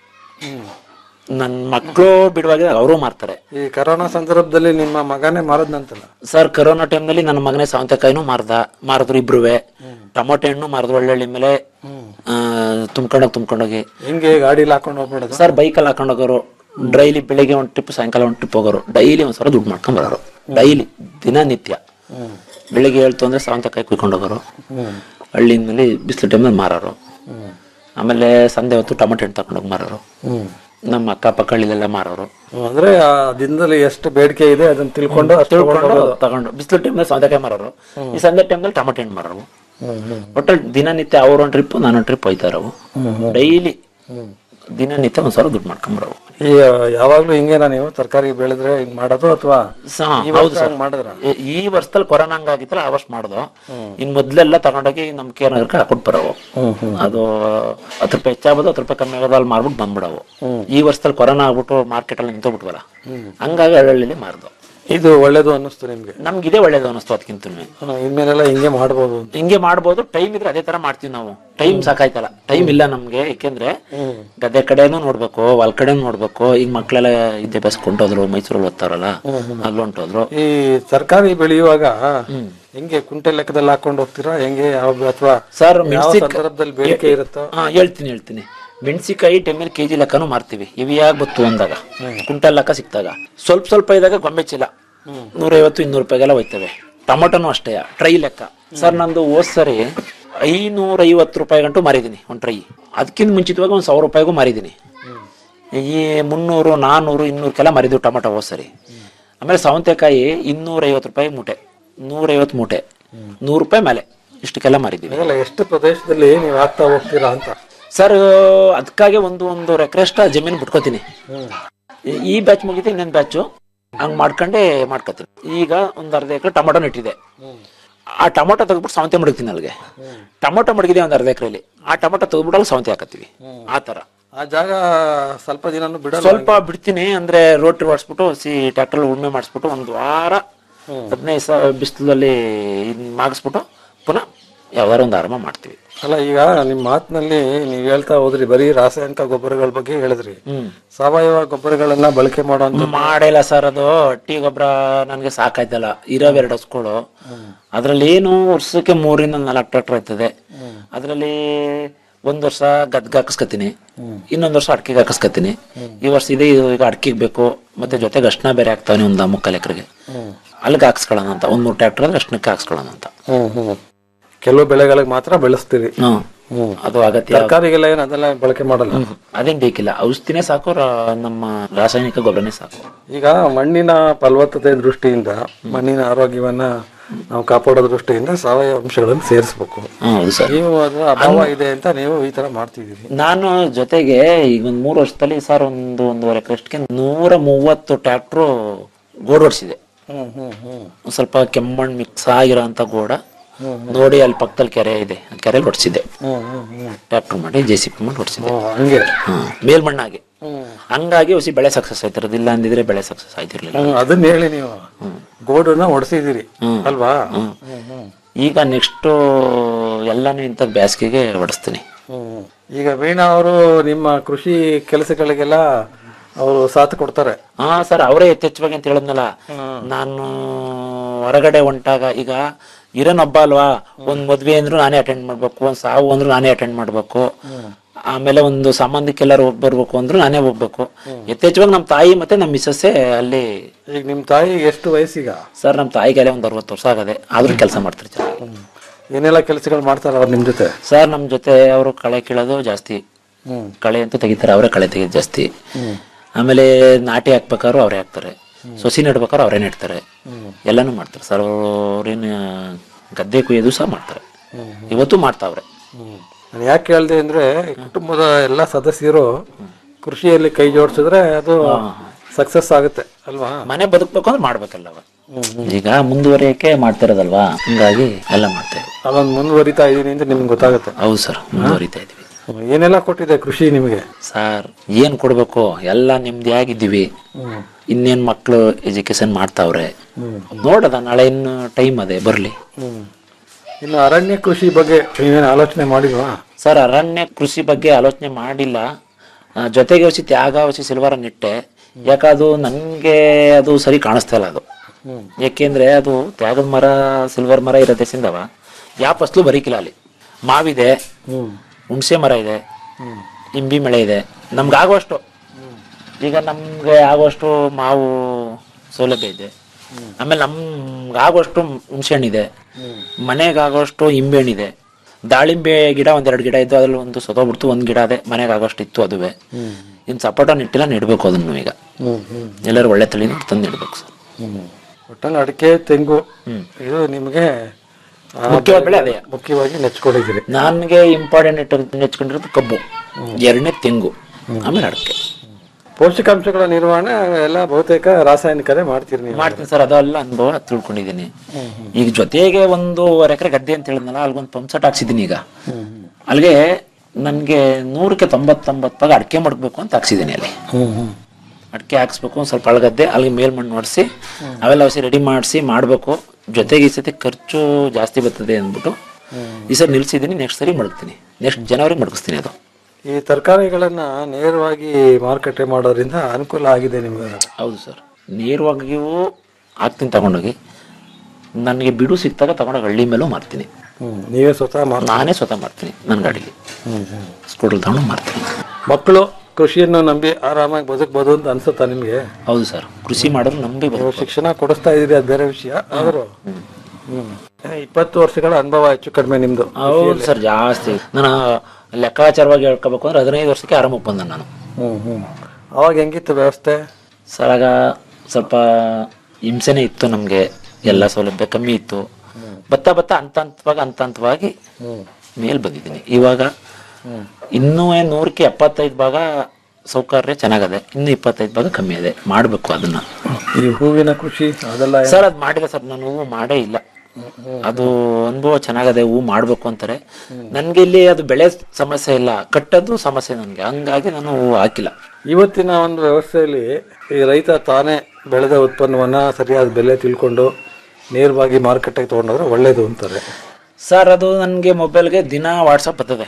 ನನ್ನ ಮಕ್ಕಳು ಬಿಡುವಾಗ ಅವರು ಮಾರ್ತಾರೆ ಈ ಕರೋನಾ ಸಂದರ್ಭದಲ್ಲಿ ನಿಮ್ಮ ಮಗನೇ ಮಾರದ್ನಂತಲ್ಲ ಸರ್ ಕರೋನಾ ಟೈಮ್ನಲ್ಲಿ ನನ್ನ ಮಗನೇ ಸೌತೆಕಾಯಿನೂ ಮಾರ್ದ ಮಾರಿದ್ರು ಇಬ್ರುವೆ ಟೊಮೊಟೊ ಹಣ್ಣು ಮಾರಿದ್ರು ಒಳ್ಳೊಳ್ಳಿ ಮೇಲೆ ತುಂಬ್ಕೊಂಡೋಗಿ ತುಂಬ್ಕೊಂಡೋಗಿ ಹೆಂಗೆ ಗಾಡಿಲಿ ಹಾಕೊಂಡು ಹೋಗ್ಬಿಡೋದು ಸರ್ ಬೈಕಲ್ಲಿ ಹಾಕೊಂಡು ಹೋಗೋರು ಡೈಲಿ ಬೆಳಿಗ್ಗೆ ಒಂದು ಟ್ರಿಪ್ ಸಾಯಂಕಾಲ ಒಂದು ಟ್ರಿಪ್ ಹೋಗೋರು ಡೈಲಿ ಒಂದ್ ಸಾವಿರ ದುಡ್ಡು ಮಾಡ್ಕೊಂಡ್ ಬರೋರು ಡೈಲಿ ದಿನನಿತ್ಯ ಬೆಳಿಗ್ಗೆ ಹೇಳ್ತು ಅಂದ್ರೆ ಸೌತೆಕಾಯಿ ಕುಯ್ಕೊಂಡು ಹೋಗೋರು ಹಳ್ಳಿನಲ್ಲಿ ಬಿಸಿಲು ಟೈಮಲ್ಲಿ ಮಾರೋರು ಆಮೇಲೆ ಸಂಜೆ ಹೊತ್ತು ಟೊಮೊಟೊ ಹಣ್ಣು ತಗೊಂಡೋಗಿ ಮಾರೋರು ನಮ್ಮ ಅಕ್ಕಪಕ್ಕ ಹಳ್ಳಿಲೆಲ್ಲ ಮಾರೋರು ಅಂದ್ರೆ ಆ ದಿನದಲ್ಲಿ ಎಷ್ಟು ಬೇಡಿಕೆ ಇದೆ ಅದನ್ನ ತಿಳ್ಕೊಂಡು ಅಷ್ಟು ತಗೊಂಡು ತಿಳ್ಕೊಂಡು ಹೋಗೋದು. ತಗೊಂಡು ಬಿಸಿಲು ಟೈಮಲ್ಲಿ ಸೌತೆಕಾಯಿ ಮಾರೋರು ಈ ಸಂಜೆ ಟೈಮಲ್ಲಿ ಟೊಮೊಟೊ ಹಣ್ಣು ಮಾರೋರು ಒಟ್ಟಲ್ಲಿ ದಿನನಿತ್ಯ ಅವ್ರ ಒಂದು ಟ್ರಿಪ್ ನಾನು ಟ್ರಿಪ್ ಹೋಯ್ತಾ ಇರೋವು ಡೈಲಿ ದಿನನಿತ್ಯ ಒಂದ್ ಸಾವಿರ ದುಡ್ಡು ಮಾಡ್ಕೊಂಬರೋವು ಈ ಯಾವಾಗ್ಲೂ ಹಿಂಗೇನಾ ನೀವು ತರಕಾರಿ ಬೆಳೆದ್ರೆ ಹಿಂಗ್ ಮಾಡೋದು ಅಥವಾ ಸ- ಈ ಹೌದು ವರ್ಷ ಸರ್ ಹಂಗ್ ಮಾಡಿದ್ರ ಈ- ಈ ವರ್ಷದಲ್ಲಿ ಕೊರೋನಾ ಹಂಗಾಗಿತ್ತಲ್ಲ ಆ ವರ್ಷ ಮಾಡ್ದು ಇನ್ ಮೊದ್ಲೆಲ್ಲ ತಗೊಂಡೋಗಿ ನಮ್ ಕೇರ್ ನಗರಕ್ಕೆ ಹಾಕೊಟ್ ಬರೋವು ಅದು ಹತ್ತು ರೂಪಾಯಿ ಹೆಚ್ಚಾಗ್ಬೋದು ಹತ್ತು ರೂಪಾಯಿ ಕಮ್ಮಿ ಆಗೋದು ಅಲ್ಲಿ ಮಾರ್ಬಿಟ್ಟು ಬಂದ್ಬಿಡವು ಈ ವರ್ಷದಲ್ಲಿ ಕೊರೋನಾ ಆಗ್ಬಿಟ್ಟು ಮಾರ್ಕೆಟ್ ಅಲ್ಲಿ ನಿಂತೋಗ್ಬಿಟ್ವಲ್ಲ ಹಂಗಾಗಿ ಹಳ್ಳಿ ಮಾರ್ದು ಇದು ಒಳ್ಳೇದು ಅನ್ನಿಸ್ತು ನಿಮ್ಗೆ ನಮ್ಗೆ ಇದೇ ಒಳ್ಳೇದು ಅನಿಸ್ತು ಅದಕ್ಕಿಂತ ಹಾ, ಇನ್ಮೇಲೆಲ್ಲ ಹಿಂಗೆ ಮಾಡ್ಬೋದು ಅಂತ. ಹಿಂಗೆ ಮಾಡ್ಬೋದು ಟೈಮ್ ಇದ್ರೆ ಅದೇ ತರ ಮಾಡ್ತೀವಿ ನಾವು ಟೈಮ್ ಸಾಕಾಯ್ತಲ್ಲ ಟೈಮ್ ಇಲ್ಲ ನಮ್ಗೆ ಯಾಕೆಂದ್ರೆ ಗದ್ದೆ ಕಡೆನೂ ನೋಡ್ಬೇಕು ಹೊಲ್ ಕಡೆನೂ ನೋಡ್ಬೇಕು ಈಗ ಮಕ್ಳೆಲ್ಲ ವಿದ್ಯಾಭ್ಯಾಸ ಕೊಂಡೋದ್ರು ಮೈಸೂರಲ್ಲಿ ಓದ್ತಾರಲ್ಲ ಅಲ್ಲಿ ಹೊಂಟೋದ್ರು ಈ ತರಕಾರಿ ಬೆಳೆಯುವಾಗ ಹೆಂಗೆ ಕುಂಟೆ ಲೆಕ್ಕದಲ್ಲಿ ಹಾಕೊಂಡು ಹೋಗ್ತೀರಾ ಹೆಂಗೆ ಯಾವ ಅಥವಾ ಸರ್ ಯಾವ ಸಂದರ್ಭದಲ್ಲಿ ಬೇಡಿಕೆ ಇರುತ್ತೋ ಹಾ ಹೇಳ್ತೀನಿ ಹೇಳ್ತೀನಿ ಮೆಣಸಿಕಾಯಿ ಟೈಮಲ್ಲಿ ಕೆಜಿ ಲೆಕ್ಕನೂ ಮಾರ್ತೀವಿ ಇವಿಯಾಗಿ ಬತ್ತು ಅಂದಾಗ ಕುಂಟಲ್ ಲೆಕ್ಕ ಸಿಕ್ತಾಗ ಸ್ವಲ್ಪ ಸ್ವಲ್ಪ ಇದ್ದಾಗ ಗೊಂಬೆ ಚೀಲ ನೂರೈವತ್ತು ಇನ್ನೂರು ರೂಪಾಯಿಗೆಲ್ಲ ಹೋಯ್ತವೆ ಟೊಮೊಟೊನು ಅಷ್ಟೇ ಟ್ರೈ ಲೆಕ್ಕ ಸರ್ ನಂದು ಹೋದ್ ಸರಿ ಐನೂರ ಐವತ್ತು ರೂಪಾಯಿ ಗಂಟು ಮಾರಿದ್ದೀನಿ ಒಂದು ಟ್ರೈ ಅದಕ್ಕಿಂತ ಮುಂಚಿತವಾಗಿ ಒಂದು ಸಾವಿರ ರೂಪಾಯಿಗೂ ಮಾರಿದ್ದೀನಿ ಈ ಮುನ್ನೂರು ನಾನ್ನೂರು ಇನ್ನೂರಕ್ಕೆಲ್ಲ ಮಾರಿದ್ವಿ ಟೊಮೊಟೊ ಹೋದ್ ಸರಿ ಆಮೇಲೆ ಸೌತೆಕಾಯಿ ಇನ್ನೂರ ಐವತ್ತು ರೂಪಾಯಿ ಮೂಟೆ ನೂರೈವತ್ತು ಮೂಟೆ ನೂರು ರೂಪಾಯಿ ಮೇಲೆ ಇಷ್ಟಕ್ಕೆಲ್ಲ ಮಾರಿದ್ದೀವಿ ಅದಲ್ಲ ಎಷ್ಟು ಪ್ರದೇಶದಲ್ಲಿ ನೀವು ಹಾಕ್ತಾ ಹೋಗ್ತೀರಾ ಅಂತ ಸರ್ ಅದಕ್ಕಾಗಿ ಒಂದು ಒಂದೂವರೆ ಎಕರೆ ಅಷ್ಟ ಜಮೀನು ಬಿಟ್ಕೋತೀನಿ ಈ- ಈ ಬ್ಯಾಚ್ ಮುಗಿತು ಇನ್ನೊಂದು ಬ್ಯಾಚು ಹಂಗ್ ಮಾಡ್ಕೊಂಡೆ ಮಾಡ್ಕೋತೀನಿ ಈಗ ಒಂದ್ ಅರ್ಧ ಎಕರೆ ಟೊಮೊಟೊ ನೆಟ್ಟಿದೆ ಆ ಟೊಮೊಟೊ ತೆಗೆದ್ಬಿಟ್ಟು ಸೌಂತೆ ಮಡಗ್ತೀನಿ ಅಲ್ಲಿಗೆ ಟೊಮೊಟೊ ಮಡಗಿದೆ ಒಂದ್ ಅರ್ಧ ಎಕರೆಲಿ ಆ ಟೊಮೊಟೊ ತೆಗೆದ್ಬಿಟ್ಟು ಅಲ್ಲಿ ಸೌಂತೆ ಹಾಕತ್ತೀವಿ ಆ ತರ ಆ ಜಾಗ ಸ್ವಲ್ಪ ದಿನ ಬಿಡಲ್ಲ ಸ್ವಲ್ಪ ಬಿಡ್ತೀನಿ ಅಂದ್ರೆ ರೋಟ್ರಿ ಮಾಡಿಸ್ಬಿಟ್ಟು ಸಿ ಟ್ರ್ಯಾಕ್ಟರ್ ಉಳ್ಮೆ ಮಾಡಿಸ್ಬಿಟ್ಟು ಒಂದು ವಾರ ಹದಿನೈದು ಸಾವಿರ ಬಿಸಿಲಲ್ಲಿ ಮಾಗಿಸ್ಬಿಟ್ಟು ಪುನಃ ಯಾವ್ದಾರ ಒಂದು ಆರಂಭ ಮಾಡ್ತೀವಿ ಅಲ್ಲ ಈಗ ನಿಮ್ ಮಾತಿನಲ್ಲಿ ನೀವ್ ಹೇಳ್ತಾ ಹೋದ್ರಿ ಬರೀ ರಾಸಾಯನಿಕ ಗೊಬ್ಬರಗಳ ಬಗ್ಗೆ ಹೇಳಿದ್ರಿ ಸಾವಯವ ಗೊಬ್ಬರಗಳನ್ನ ಬಳಕೆ ಮಾಡುವಂತ ಮಾಡಿಲ್ಲ ಸರ್ ಅದು ಹಟ್ಟಿ ಗೊಬ್ಬರ ನನ್ಗೆ ಸಾಕಾಯ್ತಲ್ಲ ಇರೋವ್ ಎರಡು ಹಸ್ಗಳು ಅದ್ರಲ್ಲಿ ಏನು ವರ್ಷಕ್ಕೆ ಮೂರಿಂದ ನಾಲ್ಕು ಟ್ರಾಕ್ಟರ್ ಆಯ್ತದೆ ಅದ್ರಲ್ಲಿ ಒಂದ್ ವರ್ಷ ಗದ್ಗೆ ಹಾಕಿಸ್ಕೊತೀನಿ ಇನ್ನೊಂದ್ ವರ್ಷ ಅಡ್ಕೆಗೆ ಹಾಕಿಸ್ಕೊತೀನಿ ಈ ವರ್ಷ ಇದೆ ಇದು ಈಗ ಅಡ್ಕೆಗೆ ಬೇಕು ಮತ್ತೆ ಜೊತೆಗೆ ಅರ್ಶನ ಬೇರೆ ಹಾಕ್ತಾವನಿ ಒಂದು ಮುಕ್ಕಾಲ್ ಎಕರೆಗೆ ಅಲ್ಲಿಗೆ ಹಾಕ್ಸ್ಕೊಳ್ಳೋಣ ಅಂತ ಒಂದ್ ಮೂರು ಟ್ರಾಕ್ಟರ್ ಆದ್ರೆ ಅರ್ಶನಕ್ಕೆ ಹಾಕ್ಸ್ಕೊಳ್ಳೋಣ ಅಂತ ಹ್ಮ್ ಹ್ಮ್ ಕೆಲವು ಬೆಳೆಗಳಿಗೆ ಮಾತ್ರ ಬೆಳೆಸ್ತೀರಿ ಹ್ಮ್. ಹ್ಮ್ ಅದು ಅಗತ್ಯ ತರಕಾರಿಗೆಲ್ಲ ಏನ್ ಅದೆಲ್ಲ ಬಳಕೆ ಮಾಡಲ್ಲ ಅದೇನ್ ಬೇಕಿಲ್ಲ ಔಷಧಿನೇ ಸಾಕು ರ- ನಮ್ಮ ರಾಸಾಯನಿಕ ಗೊಬ್ಬರನೇ ಸಾಕು ಈಗ ಮಣ್ಣಿನ ಫಲವತ್ತತೆ ದೃಷ್ಟಿಯಿಂದ ಮಣ್ಣಿನ ಆರೋಗ್ಯವನ್ನ ನಾವು ಕಾಪಾಡೋ ದೃಷ್ಟಿಯಿಂದ ಸಾವಯವ ಅಂಶಗಳನ್ನು ಸೇರಿಸ್ಬೇಕು ಹ್ಮ್, ಹೌದು ಸರ್ ನೀವು ಅದರ ಅಭಾವ ಇದೆ ಅಂತ ನೀವು ಈ ತರ ಮಾಡ್ತಿದ್ದೀರಿ ನಾನು ಜೊತೆಗೆ ಈಗ ಒಂದ್ ಮೂರು ವರ್ಷದಲ್ಲಿ ಸರ್ ಒಂದು ಒಂದೂವರೆ ಎಕರೆಷ್ಟಕ್ಕೆ ನೂರ ಮೂವತ್ತು ಟ್ರ್ಯಾಕ್ಟ್ರು ಗೋಡ್ ಹೊಡ್ಸಿದೆ ಹ್ಮ್ ಹ್ಮ್ ಹ್ಮ್ ಒಂದ್ ಸ್ವಲ್ಪ ಕೆಮ್ಮಣ್ಣು ಮಿಕ್ಸ್ ಆಗಿರೋ ಅಂತ ಗೋಡ ನೋಡಿ ಅಲ್ಲಿ ಪಕ್ಕದಲ್ಲಿ ಕೆರೆ ಇದೆ ಆ ಕೆರೆಯಲ್ಲಿ ಹೊಡ್ಸಿದೆ ಹ್ಮ್ ಹ್ಮ್ ಹ್ಮ್ ಟ್ರ್ಯಾಕ್ಟರ್ ಮಾಡಿ ಜೆ ಸಿ ಪಿ ಮಾಡಿ ಹೊಡ್ಸಿದೆ ಓ, ಹಂಗೆ ಹ್ಮ್ ಮೇಲ್ಮಣ್ಣಾಗಿ ಹಂಗಾಗಿ ಹೊಸಿ ಬೆಳೆ ಸಕ್ಸಸ್ ಆಯ್ತಿರೋದು ಇಲ್ಲ ಅಂದಿದ್ರೆ ಬೆಳೆ ಸಕ್ಸಸ್ ಆಯ್ತಿರ್ಲಿಲ್ಲ ಹ್ಮ್ ಅದನ್ನ ಹೇಳಿ ನೀವು ಗೋಡನ್ನ ಹೊಡ್ಸಿದ್ದೀರಿ ಅಲ್ವಾ ಹ್ಮ್ ಹ್ಮ್ ಈಗ ನೆಕ್ಸ್ಟ್ ಎಲ್ಲಾನು ಇಂಥ ಬೇಸಿಗೆಗೆ ಹೊಡಿಸ್ತೀನಿ ಹ್ಮ್. ಈಗ ವೀಣಾ ಅವರು ನಿಮ್ಮ ಕೃಷಿ ಕೆಲಸಗಳಿಗೆಲ್ಲ ಅವರು ಸಾಥ್ ಕೊಡ್ತಾರೆ ಹಾ ಸರ್ ಅವರೇ ಯಥೇಚ್ಛವಾಗಿ ಅಂತ ಹೇಳಿದ್ನಲ್ಲ ನಾನು ಹೊರಗಡೆ ಹೊಂಟಾಗ ಈಗ ಇರೋನ್ ಹಬ್ಬ ಅಲ್ವಾ ಒಂದ್ ಮದ್ವೆ ಅಂದ್ರು ನಾನೇ ಅಟೆಂಡ್ ಮಾಡ್ಬೇಕು ಒಂದ್ ಸಾವು ಅಂದ್ರು ನಾನೇ ಅಟೆಂಡ್ ಮಾಡ್ಬೇಕು ಆಮೇಲೆ ಒಂದು ಸಂಬಂಧಕ್ಕೆಲ್ಲರೂ ಹೋಗ್ ಬರ್ಬೇಕು ಅಂದ್ರು ನಾನೇ ಹೋಗ್ಬೇಕು ಯಥೇಚ್ಛವಾಗಿ ನಮ್ಮ ತಾಯಿ ಮತ್ತೆ ನಮ್ಮ ಮಿಸ್ಸಸ್ಸೇ ಅಲ್ಲಿ ಈಗ ನಿಮ್ ತಾಯಿ ಎಷ್ಟು ವಯಸ್ಸೀಗ ಸರ್ ನಮ್ಮ ತಾಯಿಗೆಲ್ಲ ಒಂದ್ ಅರವತ್ತು ವರ್ಷ ಆಗದೆ ಆದ್ರೂ ಕೆಲಸ ಮಾಡ್ತಾರೆ ಚೆನ್ನಾಗಿ ಏನೆಲ್ಲ ಕೆಲಸಗಳು ಮಾಡ್ತಾರ ಅವ್ರು ನಿಮ್ ಜೊತೆ ಸರ್ ನಮ್ಮ ಜೊತೆ ಅವರು ಕಳೆ ಕೀಳೋದು ಜಾಸ್ತಿ ಕಳೆ ಅಂತೂ ತೆಗಿತಾರೆ ಅವರೇ ಕಳೆ ತೆಗಿಯೋದು ಜಾಸ್ತಿ ಆಮೇಲೆ ನಾಟಿ ಹಾಕ್ಬೇಕಾದ್ರು ಅವರೇ ಹಾಕ್ತಾರೆ ಸೊಸಿ ನೆಡ್ಬೇಕಾದ್ರು ಅವರೇ ನೆಡ್ತಾರೆ ಎಲ್ಲಾನು ಮಾಡ್ತಾರೆ ಸರ್ ಅವ್ರೇನು ಗದ್ದೆ ಕುಯ್ಯೋದು ಸಹ ಮಾಡ್ತಾರೆ ಇವತ್ತು ಮಾಡ್ತಾವ್ರೆ ನಾನು ಯಾಕೆ ಕೇಳ್ದೆ ಅಂದ್ರೆ ಈ ಕುಟುಂಬದ ಎಲ್ಲ ಸದಸ್ಯರು ಕೃಷಿಯಲ್ಲಿ ಕೈ ಜೋಡಿಸಿದ್ರೆ ಅದು ಸಕ್ಸಸ್ ಆಗುತ್ತೆ ಅಲ್ವಾ ಮನೆ ಬದುಕ್ಬೇಕು ಅಂದ್ರೆ ಮಾಡ್ಬೇಕಲ್ಲ ಅವ. ಈಗ ಮುಂದುವರಿಯಕ್ಕೆ ಮಾಡ್ತಿರೋದಲ್ವಾ ಹಿಂಗಾಗಿ ಎಲ್ಲ ಮಾಡ್ತೇವೆ ಅದೊಂದು ಮುಂದುವರಿತಾ ಇದೀನಿ ಅಂತ ನಿಮ್ಗೆ ಗೊತ್ತಾಗುತ್ತೆ ಹೌದು ಸರ್ ಮುಂದುವರಿತಾ ಇದೀವಿ ಏನೆಲ್ಲ ಕೊಟ್ಟಿದೆ ಕೃಷಿ ನಿಮಗೆ ಸರ್ ಏನ್ ಕೊಡ್ಬೇಕು ಎಲ್ಲ ನೆಮ್ಮದಿಯಾಗಿದ್ದೀವಿ ಇನ್ನೇನ್ ಮಕ್ಕಳು ಎಜುಕೇಶನ್ ಮಾಡ್ತಾವ್ರೆ ನೋಡದ ನಾಳೆ ಇನ್ನು ಟೈಮ್ ಅದೇ ಬರ್ಲಿ ಇನ್ನು ಅರಣ್ಯ ಕೃಷಿ ಬಗ್ಗೆ ನೀವೇನು ಆಲೋಚನೆ ಮಾಡಿಲ್ವಾ ಸರ್ ಅರಣ್ಯ ಕೃಷಿ ಬಗ್ಗೆ ಆಲೋಚನೆ ಮಾಡಿಲ್ಲ ಆ, ಜೊತೆಗೆ ವಸಿ ತ್ಯಾಗ ವಸಿ ಸಿಲ್ವರ ನೆಟ್ಟೆ ಯಾಕದು ನನಗೆ ಅದು ಸರಿ ಕಾಣಿಸ್ತಾ ಇಲ್ಲ ಅದು ಯಾಕೆಂದ್ರೆ ಅದು ತ್ಯಾಗದ ಮರ ಸಿಲ್ವರ್ ಮರ ಇರೋ ದೇಶದಿಂದವ ಯಾವ ಫಸ್ಲು ಬರೀಕಿಲ್ಲ ಅಲ್ಲಿ ಮಾವಿದೆ ಹುಣಸೆ ಮರ ಇದೆ ಇಂಬಿ ಮಳೆ ಇದೆ ನಮ್ಗೆ ಆಗುವಷ್ಟು ಈಗ ನಮ್ಗೆ ಆಗುವಷ್ಟು ಮಾವು ಸೌಲಭ್ಯ ಇದೆ ಆಮೇಲೆ ನಮ್ಗೆ ಆಗುವಷ್ಟು ಹುಣಸೆ ಹಣ್ಣಿದೆ ಮನೆಗೆ ಆಗುವಷ್ಟು ಇಂಬೆ ಹಣ್ಣಿದೆ ದಾಳಿಂಬೆ ಗಿಡ ಒಂದೆರಡು ಗಿಡ ಇದ್ದು ಅದ್ರಲ್ಲಿ ಒಂದು ಸೊತೋಗ್ಬಿಡ್ತು ಒಂದ್ ಗಿಡ ಅದೇ ಮನೆಗೆ ಆಗೋಷ್ಟು ಇತ್ತು ಅದುವೆ ಇನ್ ಸಪೋಟ ನೆಟ್ಟಿಲ್ಲ ನೆಡ್ಬೇಕು ಅದನ್ನು ಈಗ ಎಲ್ಲರೂ ಒಳ್ಳೆ ತಳಿ ತಂದು ನೆಡ್ಬೇಕು ಸರ್ ಒಟ್ಟಲ್ಲಿ ಅಡಿಕೆ ತೆಂಗು ಇದು ನಿಮಗೆ ಆ, ಮುಖ್ಯವಾದ ಬೆಳೆ ಅದೇ. ಮುಖ್ಯವಾಗಿ ನೆಚ್ಕೊಂಡಿದ್ದೀರಿ ನನಗೆ ಇಂಪಾರ್ಟೆಂಟ್ ಇಟ್ಟು ನೆಚ್ಕೊಂಡಿರೋದು ಕಬ್ಬು ಎರಡನೇ ತೆಂಗು ಆಮೇಲೆ ಅಡಕೆ ಪೋಷಕಾಂಶಗಳ ನಿರ್ವಹಣೆ ಎಲ್ಲ ಬಹುತೇಕ ರಾಸಾಯನಿಕನೇ ಮಾಡ್ತೀರಿ ನೀವು ಮಾಡ್ತೀನಿ ಸರ್ ಅದೆಲ್ಲ ಅನುಭವ ತಿಳ್ಕೊಂಡಿದ್ದೀನಿ ಈಗ ಜೊತೆಗೆ ಒಂದೂವರೆ ಎಕರೆ ಗದ್ದೆ ಅಂತ ಹೇಳಿದ್ನಲ್ಲ ಅಲ್ಗೊಂದು ಪಂಪ್ ಸೆಟ್ ಹಾಕ್ಸಿದ್ದೀನಿ ಈಗ ಅಲ್ಲಿಗೆ ನನಗೆ ನೂರಕ್ಕೆ ತೊಂಬತ್ತೊಂಬತ್ತು ಭಾಗ ಅಡಿಕೆ ಮಡಗಬೇಕು ಅಂತ ಹಾಕ್ಸಿದ್ದೀನಿ ಅಲ್ಲಿ ಅಡಿಕೆ ಹಾಕ್ಸ್ಬೇಕು ಒಂದ್ ಸ್ವಲ್ಪ ಅಳಗದ್ದೆ ಅಲ್ಲಿಗೆ ಮೇಲ್ಮಣ್ಣು ಮಾಡಿಸಿ ಅವೆಲ್ಲ ಔಷಧಿ ರೆಡಿ ಮಾಡಿಸಿ ಮಾಡಬೇಕು ಜೊತೆಗೆ ಈ ಸತಿ ಖರ್ಚು ಜಾಸ್ತಿ ಬರ್ತದೆ ಅಂದ್ಬಿಟ್ಟು ಈ ಸರಿ ನಿಲ್ಸಿದ್ದೀನಿ ನೆಕ್ಸ್ಟ್ ಸರಿ ಮಡಗ್ತೀನಿ ನೆಕ್ಸ್ಟ್ ಜನವರಿ ಮಡಗಿಸ್ತೀನಿ ಅದು ಈ ತರಕಾರಿಗಳನ್ನ ನೇರವಾಗಿ ಮಾರುಕಟ್ಟೆ ಮಾಡೋದ್ರಿಂದ ಅನುಕೂಲ ಆಗಿದೆ ನಿಮ್ಗೆ ಹೌದು ಸರ್ ನೇರವಾಗಿಯೂ ಹಾಕ್ತೀನಿ ತಗೊಂಡೋಗಿ ನನಗೆ ಬಿಡು ಸಿಕ್ತಾಗ ತಗೊಂಡೋಗಿ ಹಳ್ಳಿ ಮೇಲೂ ಮಾರ್ತೀನಿ ಹ್ಮ್. ನೀವೇ ಸ್ವತಃ ಮಾರ್ ನಾನೇ ಸ್ವತಃ ಮಾಡ್ತೀನಿ ನನ್ನ ಗಾಡಿಗೆ ಸ್ಕೂಟರ್ ತಗೊಂಡು ಮಾಡ್ತೀನಿ ಮಕ್ಕಳು ಕೃಷಿಯನ್ನು ನಂಬಿ ಆರಾಮಾಗಿ ಬದುಕಬಹುದು ಅಂತ ಅನ್ಸುತ್ತಾ ನಿಮ್ಗೆ ಹೌದು ಸರ್ ಕೃಷಿ ಮಾಡೋದು ನಂಬಿ ನೀವು ಶಿಕ್ಷಣ ಕೊಡಿಸ್ತಾ ಇದೀರಿ ಅದು ಬೇರೆ ವಿಷಯ ಆದರೂ ಹ್ಮ್ ಇಪ್ಪತ್ತು ವರ್ಷಗಳ ಅನುಭವ ಹೆಚ್ಚು ಕಡಿಮೆ ನಿಮ್ದು ಹೌದು ಸರ್ ಜಾಸ್ತಿ ನಾನು ಲೆಕ್ಕಾಚಾರವಾಗಿ ಹೇಳ್ಕೋಬೇಕು ಅಂದ್ರೆ ಹದಿನೈದು ವರ್ಷಕ್ಕೆ ಆರಾಮಕ್ಕೆ ಬಂದ ನಾನು ಹ್ಮ್ ಹ್ಮ್ ಅವಾಗ ಹೆಂಗಿತ್ತು ವ್ಯವಸ್ಥೆ ಸರ್ ಆಗ ಸ್ವಲ್ಪ ಹಿಂಸೆನೇ ಇತ್ತು ನಮಗೆ ಎಲ್ಲ ಸೌಲಭ್ಯ ಕಮ್ಮಿ ಇತ್ತು ಬತ್ತಾ ಬತ್ತಾ ಹಂತ ಹಂತವಾಗಿ ಹಂತ ಹಂತವಾಗಿ ಮೇಲ್ ಬಂದಿದ್ದೀನಿ ಇವಾಗ ಇನ್ನೂ ಏನ್ ನೂರಕ್ಕೆ ಎಪ್ಪತ್ತೈದು ಭಾಗ ಸೌಕರ್ಯ ಚೆನ್ನಾಗದೆ ಇನ್ನು ಇಪ್ಪತ್ತೈದು ಭಾಗ ಕಮ್ಮಿ ಇದೆ ಮಾಡಬೇಕು ಅದನ್ನ ಈ ಹೂವಿನ ಕೃಷಿ ಅದೆಲ್ಲ ಏನ್- ಸರ್ ಅದು ಮಾಡಿಲ್ಲ ಸರ್ ನಾನು ಹೂವು ಮಾಡೇ ಇಲ್ಲ ಅದು ಅನುಭವ ಚೆನ್ನಾಗದೆ ಹೂ ಮಾಡ್ಬೇಕು ಅಂತಾರೆ ನನ್ಗೆ ಇಲ್ಲಿ ಅದು ಬೆಳೆ ಸಮಸ್ಯೆ ಇಲ್ಲ ಕಟ್ಟೋದು ಸಮಸ್ಯೆ ನನ್ಗೆ ಹಂಗಾಗಿ ನಾನು ಹೂವು ಹಾಕಿಲ್ಲ ಇವತ್ತಿನ ಒಂದು ವ್ಯವಸ್ಥೆಯಲ್ಲಿ ಈ ರೈತ ತಾನೇ ಬೆಳೆದ ಉತ್ಪನ್ನವನ್ನ ಸರಿಯಾದ ಬೆಲೆ ತಿಳ್ಕೊಂಡು ನೇರವಾಗಿ ಮಾರುಕಟ್ಟೆಗೆ ತಗೊಂಡೋದ್ರೆ ಒಳ್ಳೇದು ಅಂತಾರೆ ಸರ್ ಅದು ನನಗೆ ಮೊಬೈಲ್ಗೆ ದಿನ ವಾಟ್ಸಪ್ ಬರ್ತದೆ